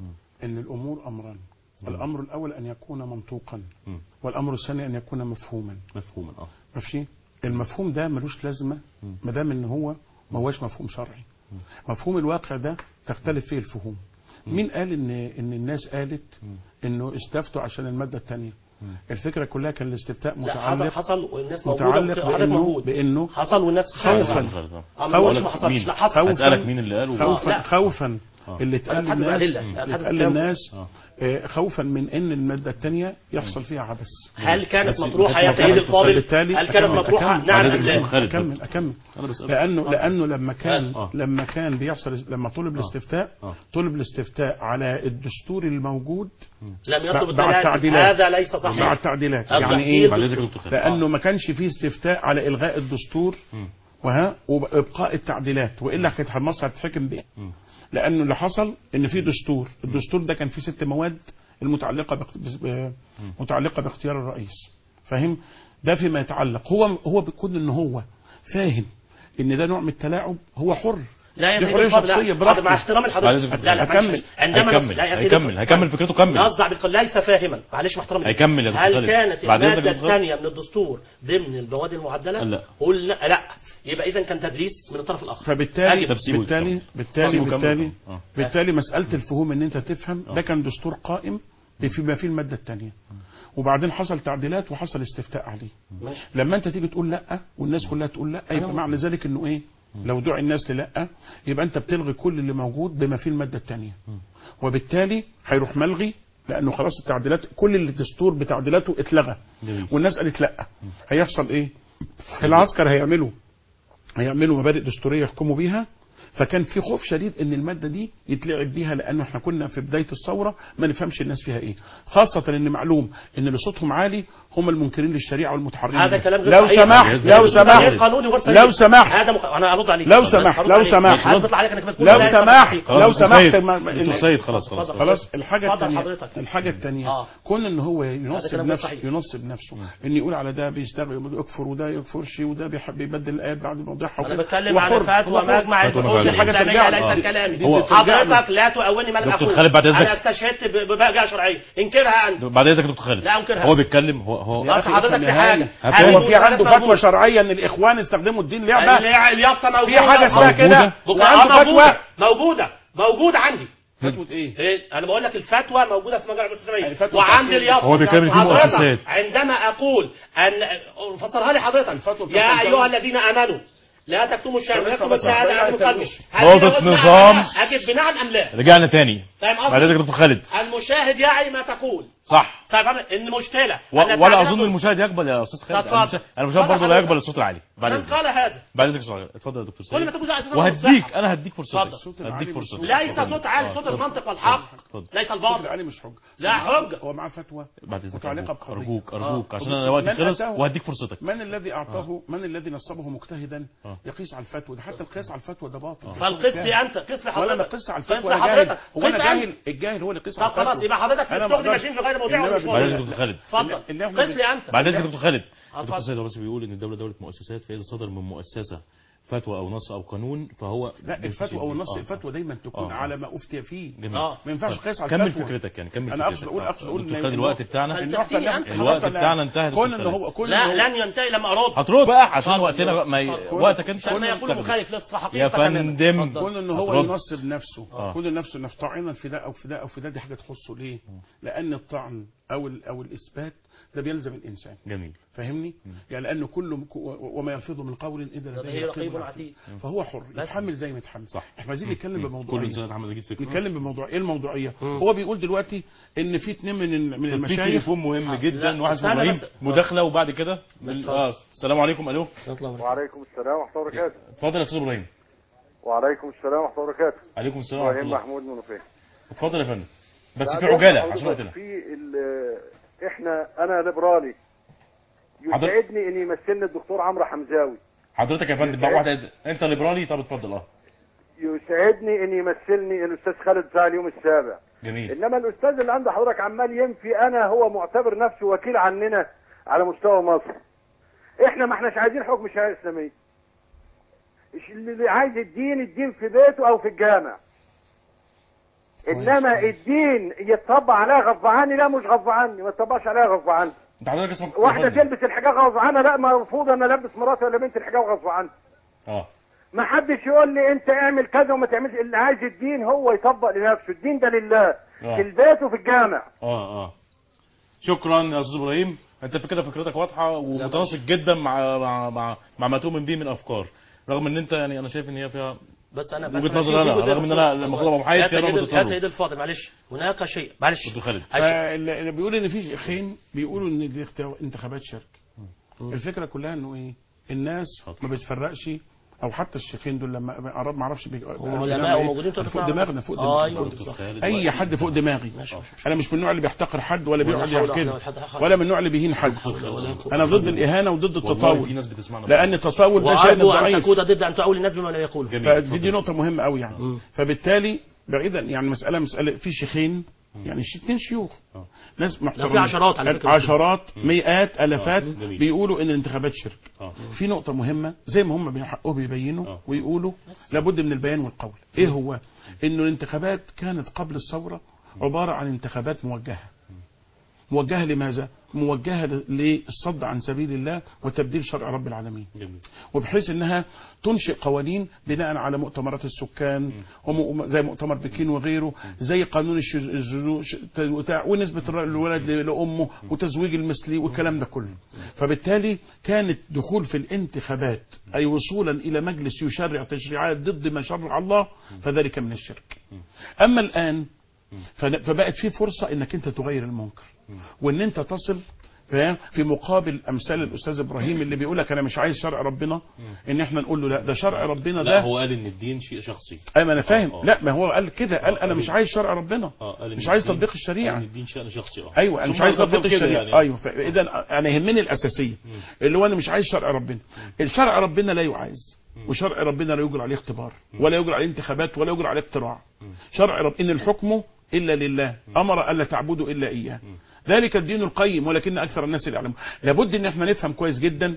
ان الامور امران الامر الاول ان يكون منطوقا مم. والامر الثاني ان يكون مفهوما مفهوما اه ماشي المفهوم ده ملوش لازمه ما دام ان هو ما هوش مفهوم شرعي مفهوم الواقع ده تختلف فيه الفهوم مين قال ان ان الناس قالت انه استفتوا عشان الماده الثانيه الفكره كلها كان الاستفتاء لا حصل متعلق حصل والناس موجوده متعلق وحضرتك بانه موجود بانه حصل والناس خوفا آه، ما بقولش ما خوفا حصلش مين؟ لا حصل خوفا اسالك مين اللي قال وبعد- خوفا لا. خوفا آه. اللي اتقال أنا أتحدث للناس بالأدلة. أنا اللي أتحدث اتقال بالكلام. للناس آه. آه، خوفا من ان الماده الثانيه يحصل فيها عبث هل كانت بس- مطروحه بس يا ما سيدي كانت الفاضل فبالتالي هل كانت أكمل- مطروحه أكمل. نعم بعد ام إذنك لا خالد. اكمل اكمل انا بسالك لانه لانه لما كان آه. لما كان بيحصل لما طلب الاستفتاء آه. طلب الاستفتاء على الدستور الموجود لم يطلب بعد الدلالة. التعديلات. هذا ليس صحيح مع التعديلات أبدأ يعني فيه ايه بعد اذنك يا دكتور خالد لانه ما كانش فيه استفتاء على الغاء الدستور مم. وها وابقاء التعديلات والا كانت مصر هتتحكم بايه مم. لانه اللي حصل ان في دستور الدستور ده كان فيه ست مواد المتعلقه باخت... ب... متعلقه باختيار الرئيس فاهم ده فيما يتعلق هو هو بيكون ان هو فاهم ان ده نوع من التلاعب هو حر لا يا دي سيدي حريه الفاضل، لا. شخصيه مع براحته احترام بعد الحضرتك إذنك لا لا هكمل. معلش. عندما هيكمل. لا يا سيدي هيكمل. الفاضل. هيكمل فكرته كمل. نصدع بالقول ليس فاهما معلش مع احترامي هيكمل يا دكتور هل خالد. كانت بعد إذنك يا الماده دكتور خالد. الثانيه من الدستور ضمن المواد المعدله لا. قلنا لا يبقى اذا كان تدريس من الطرف الاخر فبالتالي أجب. طب سيبه بالتالي يكمل. بالتالي سيبه يكمل. بالتالي آه. بالتالي مساله الفهوم ان انت تفهم ده كان دستور قائم فيما فيه الماده الثانيه وبعدين حصل تعديلات وحصل استفتاء عليه ماشي. لما انت تيجي تقول لا والناس كلها تقول لا يبقى معنى ذلك انه ايه لو دعي الناس للا يبقى انت بتلغي كل اللي موجود بما فيه الماده الثانيه وبالتالي هيروح ملغي لانه خلاص التعديلات كل اللي الدستور بتعديلاته اتلغى جميل. والناس قالت لا هيحصل ايه العسكر هيعملوا هيعملوا مبادئ دستوريه يحكموا بيها فكان في خوف شديد ان الماده دي يتلعب بيها لانه احنا كنا في بدايه الثوره ما نفهمش الناس فيها ايه خاصه ان معلوم ان اللي صوتهم عالي هم المنكرين للشريعه والمحرمين هذا كلام غير لو صحيح. سمحت هذا لو غير سمحت غير قانوني وغير صحيح. لو سمحت هذا مخ... انا ارد عليك لو سمحت أرد لو عليك. سمحت هل بيطلع عليك انك بتقول لو لا يا سمحت سيدي. لو خلاص، دكتور سمحت سيد. ما- دكتور سيد خلاص خلاص اتفضل. خلاص الحاجة اتفضل الثانية حضرتك. الحاجة الثانية آه. كون ان هو هذا ينصب كلام غير نفسه صحيح. ينصب نفسه ان يقول على ده بيستغل يكفر وده يكفرش وده بيحب يبدل الايات بعد موضعها انا وكده. بتكلم هو على حر. فتوى هو حر. مجمع فتوى البحوث مجمع. حاجة الاسلاميه ترجع له. ليس دي- كلامي دي بترجع له. حضرتك لا تؤولني ما لم دكتور اقول خالد بعد إذنك. انا استشهدت ب- بباقه شرعيه انكرها انت بعد اذنك يا دكتور خالد لا أنكرها. هو بيتكلم هو هو يا أصل أخي حضرتك افهم في يا حاجة. هاني. هذه هو في عنده المسألة فتوى موجودة. شرعية ان الاخوان استخدموا الدين لعبة اللي- اليافطه موجوده في حاجة اسمها موجودة. كده بكرة وعنده آه موجودة. فتوى موجوده موجوده عندي فتوى ايه؟ إيه؟ انا بقول لك الفتوى موجوده في مجمع يعني الاسلاميه فتوى وعند بتاعت إيه؟ اليافطه هو بيتكلم في حضرتك مؤسسات. عندما اقول ان فسرها لي حضرتك الفتوى يا بتاعت ايها الجنة. الذين امنوا لا تكتموا الشهاده طب اكتبوا بس الشهاده ربنا عند قلبي يتقبل. هل نقطة جاوبت نعم نظام. أم لا؟ اجب بنعم ام لا رجعنا تاني فاهم قصدي؟ بعد اذنك يا دكتور خالد المشاهد يعي ما تقول صح فاهم قصدي؟ ان مشكله و- أن ولا التعبيرات اظن المشاهد يقبل يا استاذ خالد اتفضل. المشاهد- انا المشاهد اتفضل برضه لا حضرتك. يقبل الصوت العالي بعد من اذنك قال هذا بعد اذنك يا دكتور خالد. اتفضل يا دكتور كل ما سيد تقول عايز وهديك انا هديك فرصتك اتفضل. الصوت العالي هديك مش فرصتك ليس صوت عالي صوت المنطق والحق اتفضل. ليس الصوت الباطل العالي مش حجة لا حجة. هو معاه فتوى بعد اذنك متعلقة أرجوك. بقضية ارجوك ارجوك آه. عشان انا وقتي من خلص أتاه- وهديك فرصتك من الذي اعطاه من الذي نصبه مجتهدا آه. يقيس على الفتوى ده حتى القياس على الفتوى ده باطل فالقس لي انت قس لي ولا انا حضرتك قص على قس الفتوى لي انا جاهل حضرتك هو انا قس جاهل أنت. الجاهل هو اللي قيس طب على الفتوى خلاص يبقى حضرتك أنا ما بتخدم أقدرش. ماشيين في غير موضوع إنما ومش بعد بعد موضوع اذنك يا دكتور خالد اتفضل اللي إحنا قس لي انت بعد اذنك يا دكتور خالد اتفضل. الدكتور سيد الرئيسي بيقول ان الدوله دوله مؤسسات فاذا صدر من مؤسسه فتوى او نص او قانون فهو لا الفتوى او النص آه. الفتوى دايما تكون آه. على ما افتي فيه جميل آه. ما ينفعش طيب. قياس على كمل الفتوى. فكرتك يعني كمل انا اقصد فكرتك. اقول آه. اقصد اقول دكتور إن- خالد الوقت بتاعنا إن أنت رحت بتيجي لا- أنت. الوقت رحت لا- بتاعنا انتهى كون دكتور ان خالد. هو كون لا إن هو- لن ينتهي لما ارد هترد بقى عشان اتفضل. وقتنا بقى ما ي... اتفضل. وقتك انت عشان ما يقول تاخده. مخالف للصحفي يا فندم كون ان هو هترد. ينصب نفسه آه. كون نفسه نفس طاعنا في ده او في ده او في ده دي حاجه تخصه ليه؟ لان الطعن او ال- او الاثبات ده بيلزم الانسان جميل فاهمني يعني لانه كل م- وما يلفظ من قول الا ده لديه هي رقيب عتيد فهو حر بس. يتحمل زي ما يتحمل صح. احنا عايزين نتكلم كل بموضوعيه انسان اتعمل يجيب فكره نتكلم بموضوع ايه الموضوعيه هو بيقول دلوقتي ان في اتنين من ال- من في المشايخ تليفون مهم جدا لا، واحد اسمه استنى ابراهيم بس. مداخله وبعد كده بال- اتفضل. اه السلام عليكم الو وعليكم السلام ورحمة الله وبركاته اتفضل يا استاذ ابراهيم وعليكم السلام ورحمة الله وبركاته عليكم السلام ورحمه إبراهيم الله محمود منوفيه اتفضل يا فندم بس بعد في إذن عجاله حضرتك، عشان وقتنا في ال- احنا انا ليبرالي حضرتك- يسعدني ان يمثلني الدكتور عمرو حمزاوي حضرتك يا فندم دعوه واحده انت ليبرالي طب اتفضل اه يسعدني ان يمثلني الاستاذ خالد بتاع اليوم السابع جميل انما الاستاذ اللي عند حضرتك عمال ينفي انا هو معتبر نفسه وكيل عننا على مستوى مصر احنا ما احناش عايزين حكم شريعه اسلاميه إيش اللي عايز الدين الدين في بيته او في الجامع انما الدين يتطبق عليها غصب عني لا مش غصب عني ما يتطبقش عليها غصب عني انت حضرتك اسمك يا واحده فندم. تلبس الحجاب غصب عنها لا مرفوض انا البس مراتي ولا بنت الحجاب غصب عني اه ما حدش يقول لي انت اعمل كذا وما تعملش اللي عايز الدين هو يطبق لنفسه الدين ده لله آه. في البيت وفي الجامع اه اه شكرا يا استاذ ابراهيم انت في كده فكرتك واضحه ومتناسق جدا مع مع مع, مع ما تؤمن به من افكار رغم ان انت يعني انا شايف ان هي فيها بس انا وجهة بس نظر في أنا، جزء رغم إن أنا بس- المفروض أبقى محايد يا فيها سيد- رغم يا التطرف. سيد الفاضل معلش هناك شيء معلش دكتور خالد أش- فاللي بيقول ان في شيخين بيقولوا ان دي اختيار- انتخابات شرك الفكره كلها انه ايه الناس ما بتفرقش او حتى الشيخين دول لما قرب ما اعرفش بي- علماء إيه؟ وموجودين فوق تطلع- دماغنا فوق آه، دماغنا أيوة، فوق بالظبط. دماغنا. اي حد فوق دماغي انا مش من النوع اللي بيحتقر حد ولا ولا بيقعد حول يعمل ولا كده قوة إلا بالله. ولا من النوع اللي بيهين حد ولا قوة انا ضد الاهانه وضد والله التطاول في ناس بتسمعنا لان التطاول ده شأن وارجو ان ضعيف تكون ضد ان تؤول الناس بما لا يقول جميل فدي اتفضل. دي نقطة مهمة قوي يعني فبالتالي بعيدا يعني مسألة مسألة في شيخين يعني ش- اتنين شيوخ آه. ناس محترمين عشرات على فكرة. عشرات مئات الافات آه، جميل. بيقولوا ان الانتخابات شرك اه في نقطة مهمة زي ما هم من حقهم بيبينوا آه. ويقولوا لابد من البيان والقول ايه هو انه الانتخابات كانت قبل الثورة عبارة عن انتخابات موجهة موجهة لماذا موجهة للصد عن سبيل الله وتبديل شرع رب العالمين جميل وبحيث انها تنشئ قوانين بناء على مؤتمرات السكان وم- زي مؤتمر بكين وغيره زي قانون الش- الشذوذ ش- بتاع ونسبه الر- الولد ل- لامه وتزويج المثلي والكلام ده كله فبالتالي كانت دخول في الانتخابات اي وصولا الى مجلس يشرع تشريعات ضد ما شرع الله فذلك من الشرك اما الان فن- فبقت في فرصه انك انت تغير المنكر وان انت تصل فاهم؟ في مقابل امثال الاستاذ ابراهيم اللي بيقول لك انا مش عايز شرع ربنا ان احنا نقول له لا ده شرع ربنا لا ده هو قال ان الدين شيء شخصي ايوه انا فاهم آه، آه. لا ما هو قال كده قال آه، انا قال مش عايز شرع ربنا اه قال إن مش عايز الدين- تطبيق قال الشريعه ان الدين شيء شخصي اه ايوه انا ثم مش عايز أضاف تطبيق كده الشريعه يعني. ايوه فاذا انا يهمني الاساسيه اللي هو انا مش عايز شرع ربنا الشرع ربنا لا يعايز وشرع ربنا لا يجرى عليه اختبار ولا يجرى عليه انتخابات ولا يجرى عليه اقتراع شرع رب ان الحكم الا لله امر الا تعبدوا الا اياه ذلك الدين القيم ولكن اكثر الناس لا يعلمون لابد ان احنا نفهم كويس جدا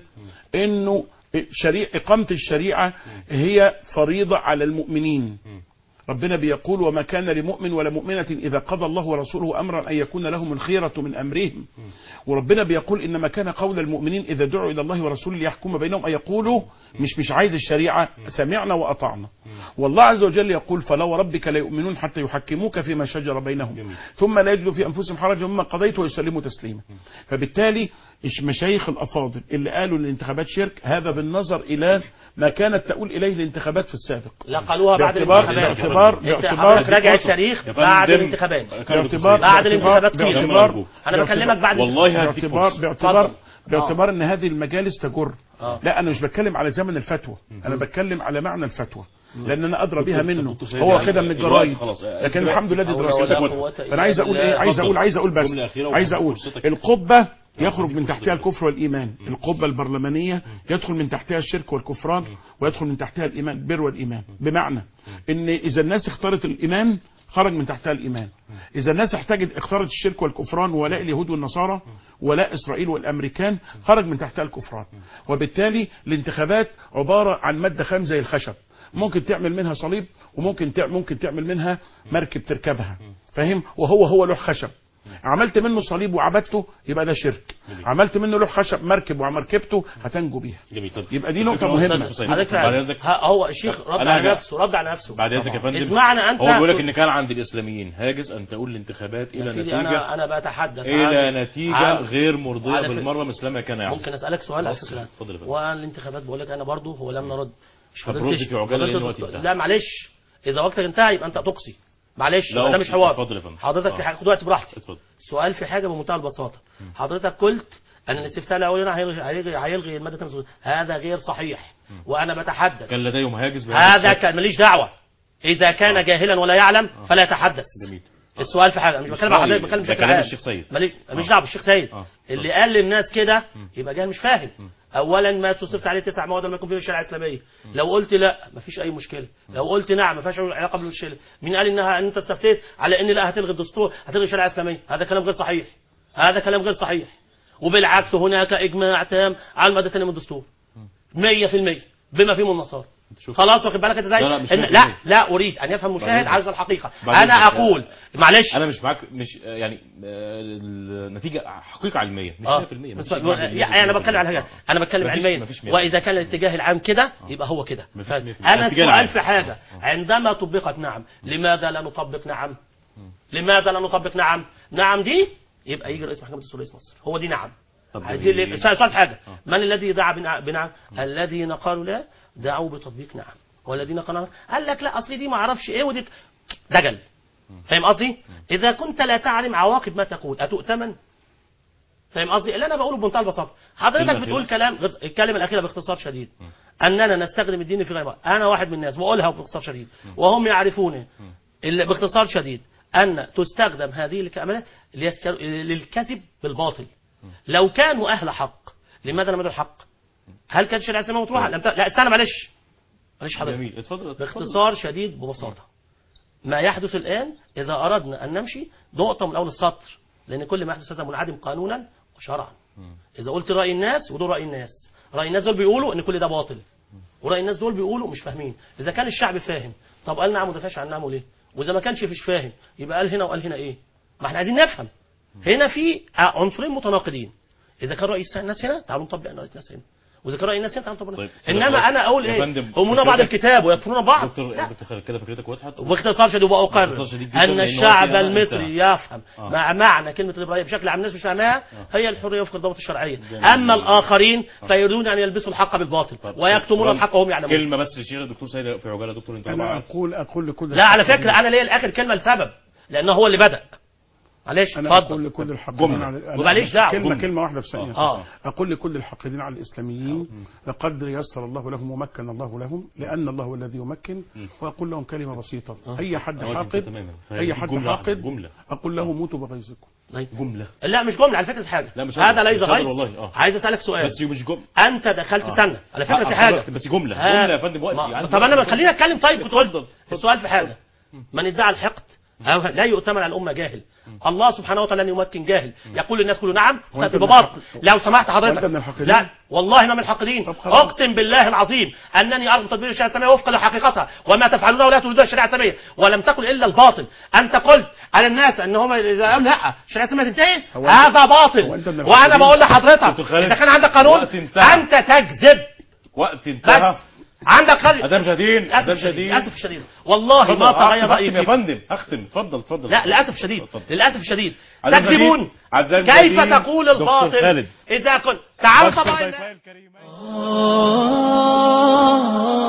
انه شريع اقامه الشريعه هي فريضه على المؤمنين ربنا بيقول وما كان لمؤمن ولا مؤمنة إذا قضى الله ورسوله أمرا أن يكون لهم الخيرة من أمرهم وربنا بيقول إنما كان قول المؤمنين إذا دعوا إلى الله ورسوله ليحكم بينهم أن يقولوا مش مش عايز الشريعة سمعنا وأطعنا والله عز وجل يقول فلا وربك لا يؤمنون حتى يحكموك فيما شجر بينهم جميل. ثم لا يجدوا في أنفسهم حرجا مما قضيت ويسلموا تسليما فبالتالي إش- مشايخ الأفاضل اللي قالوا ان الانتخابات شرك هذا بالنظر إلى ما كانت تؤول إليه الانتخابات في السابق لا قالوها بعد باعتبار الانتخابات باعتبار انت باعتبار حضرتك راجع الفرصة. التاريخ يا فندم، بعد الانتخابات باعتبار بعد باعتبار- الانتخابات كتير. باعتبار انا بكلمك بعد والله هديك باعتبار فرصة. باعتبار اتفضل. باعتبار ان هذه المجالس تجر آه. لا انا مش بتكلم على زمن الفتوى انا بتكلم على معنى الفتوى لان انا ادرى بها دكتور- منه دكتور سيد هو يعني واخدها من الوقت الجرايد خلاص. لكن الحمد لله دي حول دراستك ولا قوة إلا فانا عايز اقول ايه بالله. عايز اقول عايز اقول بس جملة أخيرة عايز وهاخد اقول فرصتك. القبه يخرج من تحتها الكفر والايمان القبه البرلمانيه يدخل من تحتها الشرك والكفران ويدخل من تحتها الايمان البر والايمان بمعنى ان اذا الناس اختارت الايمان خرج من تحتها الايمان اذا الناس احتاجت اختارت الشرك والكفران ولاء اليهود والنصارى ولاء اسرائيل والامريكان خرج من تحتها الكفران وبالتالي الانتخابات عباره عن ماده خام زي الخشب ممكن تعمل منها صليب وممكن تعمل ممكن تعمل منها مركب تركبها فاهم وهو هو لوح خشب عملت منه صليب وعبدته يبقى ده شرك عملت منه لوح خشب مركب ومركبته هتنجو بيها جميل طب يبقى دي نقطه دكتور مهمه أستاذ حسين، على فكره بعد اذنك ها- هو الشيخ رد أنا على هجا- نفسه رد على نفسه بعد اذنك يا فندم اسمعنا انت هو بيقول لك ان كان عند الاسلاميين هاجس ان تقول الانتخابات يا الى سيدي نتيجه انا انا بتحدث الى عن- نتيجه عن- غير مرضيه وعلى فكرة- بالمره مثل ما كان يعلم ممكن اسالك سؤال على خلاص، فكره اتفضل يا فندم. والانتخابات بقول لك انا برضو هو لم نرد مش طب فضيلة رد في عجالة فضيلة لأن وقتي الدكتور- انتهى. لا معلش اذا وقتك انتهى يبقى انت تقصي معلش لا يبقى ده مش أقصي. حوار اتفضل يا فندم. حضرتك آه. في حاجه خد وقت براحتك اتفضل سؤال في حاجه بمنتهى البساطه حضرتك قلت ان الاستفتاء الاولي هيلغي هيلغي, هيلغي الماده 65 هذا غير صحيح وانا بتحدث كان لديهم هاجس بهذا هذا الشكل. كان ماليش دعوه اذا كان جاهلا ولا يعلم فلا يتحدث جميل السؤال في حاجه أنا مش مش بتكلم عن رأيي، حضرتك بتكلم ده بشكل كلام عام الشيخ سيد. مالي مش آه. دعوه بالشيخ سيد آه. اللي قال للناس كده يبقى جاهل مش فاهم اولا ما تصرفت عليه تسع مواد لما يكون في الشريعه الاسلاميه لو قلت لا مفيش اي مشكله لو قلت نعم ما فيهاش علاقه بالمشكله مين قال انها ان انت استفتيت على ان لا هتلغي الدستور هتلغي الشريعه الاسلاميه هذا كلام غير صحيح هذا كلام غير صحيح وبالعكس هناك اجماع تام على الماده الثانيه من الدستور 100% بما فيه من النصارى شوف. خلاص واخد بالك انت ازاي لا، لا، مش إن- 100%. لا لا اريد ان يفهم المشاهد بعدين. عايز الحقيقه بعدين. انا اقول معلش انا مش معاك مش يعني آه، النتيجه حقيقه علميه مش 100% اه مفيش بس إجماع بالمية يعني انا في بتكلم على المية. حاجه انا بتكلم مفيش- علميا مفيش مية. واذا كان الاتجاه العام كده يبقى هو كده مفيش ف- مية في- انا الاتجاه السؤال العام. في حاجه عندما طبقت نعم لماذا لا نطبق نعم لماذا لا نطبق نعم نعم دي يبقى يجي رئيس محكمه الدستور رئيس مصر هو دي نعم طب دي جميل. اللي- سؤال سؤال في حاجه من الذي دعا بنع- بنعم الذين قالوا لا دعوا بتطبيق نعم والذين قالوا قال لك لا اصل دي ما اعرفش ايه ودي دجل فاهم قصدي اذا كنت لا تعلم عواقب ما تقول اتؤتمن فاهم قصدي اللي انا بقوله بمنتهى البساطه حضرتك كلمة بتقول أخيرة. كلام غير- الكلمه الاخيره باختصار شديد اننا نستخدم الدين في غير ما انا واحد من الناس بقولها باختصار شديد وهم يعرفون اللي باختصار شديد ان تستخدم هذه الكلمات ليستر... للكذب بالباطل لو كانوا اهل حق لماذا لم يدعوا الحق هل كانت الشريعه الاسلاميه مطروحه لم ت... لا استنى معلش معلش حضرتك جميل اتفضل اتفضل. باختصار شديد ببساطة ما يحدث الآن إذا أردنا أن نمشي نقطة من أول السطر لأن كل ما يحدث هذا منعدم قانونا وشرعا إذا قلت رأي الناس ودول رأي الناس رأي الناس دول بيقولوا إن كل ده باطل ورأي الناس دول بيقولوا مش فاهمين إذا كان الشعب فاهم طب قال نعم ودافعش عن نعمه ليه وإذا ما كانش فيش فاهم يبقى قال هنا وقال هنا إيه ما احنا عايزين نفهم هنا في عنصرين متناقضين إذا كان رأي الناس هنا تعالوا نطبق رأي الناس هنا وإذا كان رأي الناس هنا تعالوا نطبق طيب. إنما أنا أقول يا إيه فندم، يؤمنون بعض فكرتك- الكتاب ويكفرون بعض دكتور لا. دكتور خالد كده فكرتك وضحت وباختصار شديد وأقرر باختصار شديد جداً أن لأن الشعب وقتنا المصري انتهى. يفهم آه. مع معنى كلمة الليبرالية بشكل عام الناس مش فاهماها هي الحرية وفق الضوابط الشرعية جميل. أما الآخرين فيريدون أن يلبسوا الحق بالباطل ويكتمون الحق وهم يعلمون كلمه بس للشيخ الدكتور سيد في عجاله دكتور انت انا طبعا اقول اقول لكل لا على الحاقدين- فكرة أنا ليا الآخر كلمة لسبب لأنه هو اللي بدأ معلش انا اتفضل اقول لكل الحاقدين جملة. على أنا- وماليش دعوة. كلمه جملة. كلمه واحده في ثانيه آه. اقول لكل الحاقدين على الاسلاميين لقد يسر الله لهم ومكن الله لهم لان الله هو الذي يمكن واقول لهم كلمه بسيطه اي حد أنا واجب حاقد تماماً. اي حد جملة واحدة. حاقد جملة. اقول له موتوا بغيظكم طيب. جمله لا مش جملة على فكرة في حاجة لا مش هذا قادر. ليس مش قادر غيظ والله. آه. عايز أسألك سؤال بس مش جمله أنت دخلت آه. سنة على فكرة آه، في حاجة حضرتك بس جمله آه. جمله يا فندم وقتي ما- يعني طب انا خليني اتكلم طيب كنت قلت اتفضل. السؤال في حاجه من ادعى الحقد أو لا يؤتمن على الامه جاهل الله سبحانه وتعالى لن يمكن جاهل يقول للناس كلوا نعم وأنت تاتي من بباطل الحق- لو سمحت وأنت حضرتك من الحاقدين؟ لا والله ما من الحاقدين طب خلاص. اقسم بالله العظيم انني ارغب تطبيق الشريعه الاسلاميه وفقا لحقيقتها وما تفعلونه ولا تريدون الشريعه الاسلاميه ولم تقل الا الباطل انت قلت على الناس ان هم اذا قالوا لا الشريعه الاسلاميه تنتهي هو أنت- هذا باطل هو أنت من وانا الحاقدين؟ بقول لحضرتك دكتور خالد، اذا كان عندك قانون وقت انتهى. انت تكذب وقت بس انتهى عندك قانون أعزائي المشاهدين للاسف أعزائي الشديد المشاهدين للاسف الشديد والله ما اتفضل، تغير أختم- رايي أختم يا فيك. فندم اختم اتفضل اتفضل لا للاسف الشديد اتفضل. للاسف الشديد أعزائي تكذبون المشاهدين، أعزائي كيف المشاهدين، تقول دكتور الباطل خالد. اذا كنت تعالوا بشكر طبعا ضيفي الكريمين